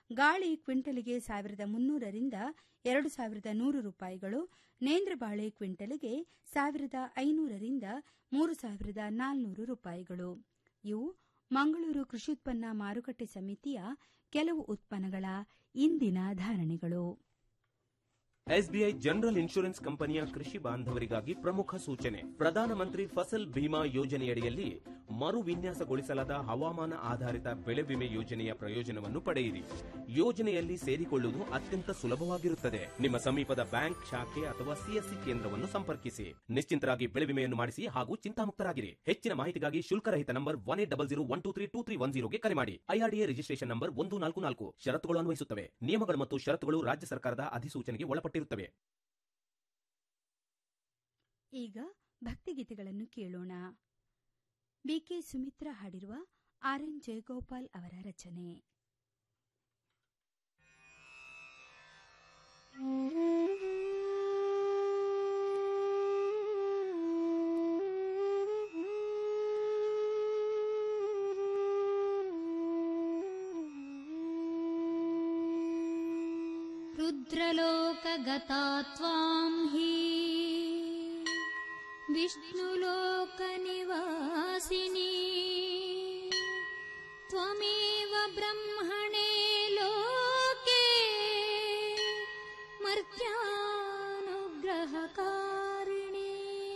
ಗಾಳಿ ಕ್ವಿಂಟಲಿಗೆ ಸಾವಿರದ ಮುನ್ನೂರರಿಂದ ಎರಡು ಸಾವಿರದ ನೂರು ರೂಪಾಯಿಗಳು ನೇಂದ್ರ ಬಾಳೆ ಕ್ವಿಂಟಲಿಗೆ ಸಾವಿರದ ಐನೂರರಿಂದ ಮೂರು ಸಾವಿರದ ನಾಲ್ನೂರು ರೂಪಾಯಿಗಳು ಇವು ಮಂಗಳೂರು ಕೃಷಿಯುತ್ಪನ್ನ ಮಾರುಕಟ್ಟೆ ಸಮಿತಿಯ ಕೆಲವು ಉತ್ಪನ್ನಗಳ ಇಂದಿನ ಧಾರಣೆಗಳು ಎಸ್ಬಿಐ ಜನರಲ್ ಇನ್ಶೂರೆನ್ಸ್ ಕಂಪನಿಯ ಕೃಷಿ ಬಾಂಧವರಿಗಾಗಿ ಪ್ರಮುಖ ಸೂಚನೆ ಪ್ರಧಾನಮಂತ್ರಿ ಫಸಲ್ ಬಿಮಾ ಯೋಜನೆಯಡಿಯಲ್ಲಿ ಮರು ವಿನ್ಯಾಸಗೊಳಿಸಲಾದ ಹವಾಮಾನ ಆಧಾರಿತ ಬೆಳೆ ವಿಮೆ ಯೋಜನೆಯ ಪ್ರಯೋಜನವನ್ನು ಪಡೆಯಿರಿ ಯೋಜನೆಯಲ್ಲಿ ಸೇರಿಕೊಳ್ಳುವುದು ಅತ್ಯಂತ ಸುಲಭವಾಗಿರುತ್ತದೆ ನಿಮ್ಮ ಸಮೀಪದ ಬ್ಯಾಂಕ್ ಶಾಖೆ ಅಥವಾ ಸಿಎಸ್ಸಿ ಕೇಂದ್ರವನ್ನು ಸಂಪರ್ಕಿಸಿ ನಿಶ್ಚಿಂತರಾಗಿ ಬೆಳೆ ವಿಮೆಯನ್ನು ಮಾಡಿಸಿ ಹಾಗೂ ಚಿಂತಾಮುಕ್ತರಾಗಿರಿ ಹೆಚ್ಚಿನ ಮಾಹಿತಿಗಾಗಿ ಶುಲ್ಕರಹಿತ number one eight double zero one two three two three one ಜೀರೋಗೆ ಕರೆ ಮಾಡಿ ಐಆರ್ಡಿಎ ರಿಜಿಸ್ಟ್ರೇಷನ್ ನಂಬರ್ ಒಂದು ನಾಲ್ಕು ನಾಲ್ಕು ಷರತ್ತುಗಳು ಅನ್ವಯಿಸುತ್ತವೆ ನಿಯಮಗಳು ಮತ್ತು ಷರತ್ತುಗಳು ರಾಜ್ಯ ಸರ್ಕಾರದ ಅಧಿಸೂಚನೆಗೆ ಒಳಪಟ್ಟಿರುತ್ತವೆ ಈಗ ಭಕ್ತಿಗೀತೆಗಳನ್ನು ಕೇಳೋಣ ಬಿಕೆ ಸುಮಿತ್ರಾ ಹಾಡಿರುವ ಆರ್ ಎನ್ ಜಯಗೋಪಾಲ್ ಅವರ ರಚನೆ रुद्रलोकगता त्वां हि विष्णुलोकनिवासिनी त्वमेव ब्रह्मणे लोके मर्त्यानुग्रहकारिणी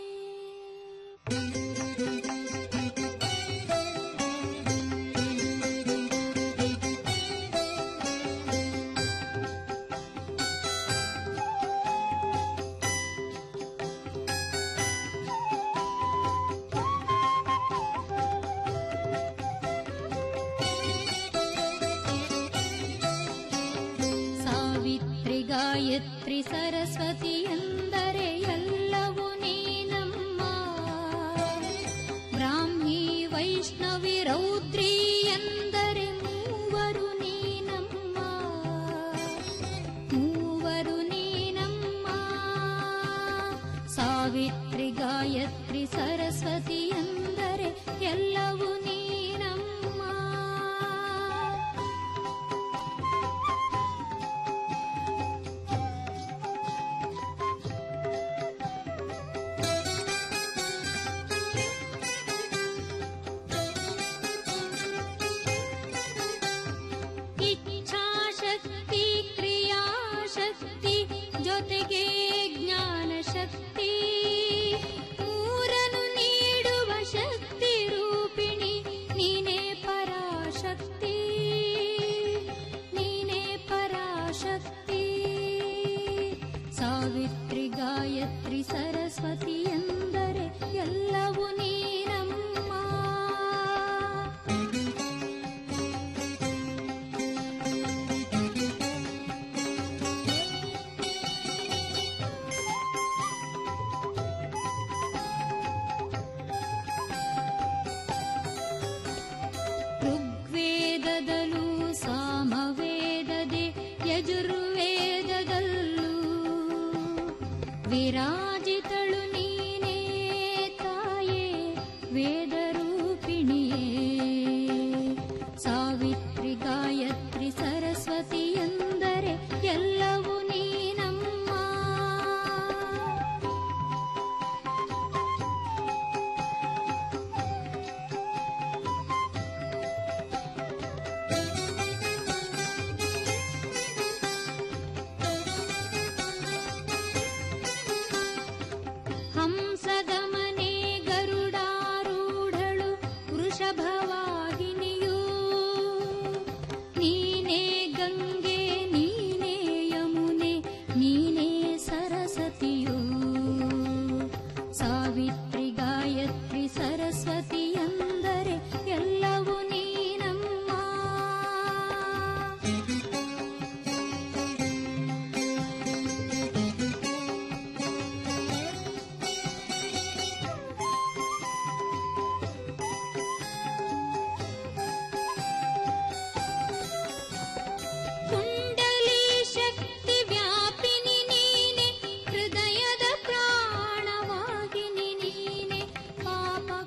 ಸಾವಿತ್ರಿ ಗಾಯತ್ರಿ ಸರಸ್ವತಿ ಎಂದರೆ ಎಲ್ಲವೂ ನೀನಮ್ಮ ಬ್ರಾಹ್ಮಿ ವೈಷ್ಣವಿ ರೌದ್ರಿ ಎಂದರೆ ಮೂವರು ನೀನಮ್ಮ ಮೂವರು ನೀನಮ್ಮ ಸಾವಿತ್ರಿ ಗಾಯತ್ರಿ ಸರಸ್ವತಿ ಎಂದರೆ ಎಲ್ಲವೂ ನೀನಮ್ಮ ಇಚ್ಛಾಶಕ್ತಿ ಕ್ರಿಯಾಶಕ್ತಿ ಜೊತೆಗೆ ಜ್ಞಾನ ಶಕ್ತಿ ಮೂರನ್ನು ನೀಡುವ ಶಕ್ತಿ ರೂಪಿಣಿ ನೀನೇ ಪರಾಶಕ್ತಿ ನೀನೇ ಪರಾಶಕ್ತಿ ಸಾವಿತ್ರಿ ಗಾಯತ್ರಿ ಸರಸ್ವತಿ ಎಂದರೆ ಎಲ್ಲವೂ ನೀನಮ್ಮ ಋಗ್ವೇದದಲ್ಲೂ ಸಾಮವೇದದೆ ಯಜುರ್ವೇದದಲ್ಲೂ ವಿರಾಜಿತಳು ನೀನೇ ತಾಯೇ ವೇದರೂಪಿಣಿಯೇ ಸಾವಿತ್ರಿ ಗಾಯತ್ರಿ ಸರಸ್ವತಿ ಎಂದರೆ ಎಲ್ಲವೂ ನೀನಮ್ಮ ಹಂಸಗಮನೆ ಗರುಡಾರೂಢಳು ವೃಷಭವಾಹಿನಿಯೂ ನೀನೇ ಗಂಗೆ ನೀನೇ ಯಮುನೆ ನೀನೇ ಸರಸ್ವತಿಯೂ ಸಾವಿತ್ರಿ ಗಾಯತ್ರಿ ಸರಸ್ವತಿ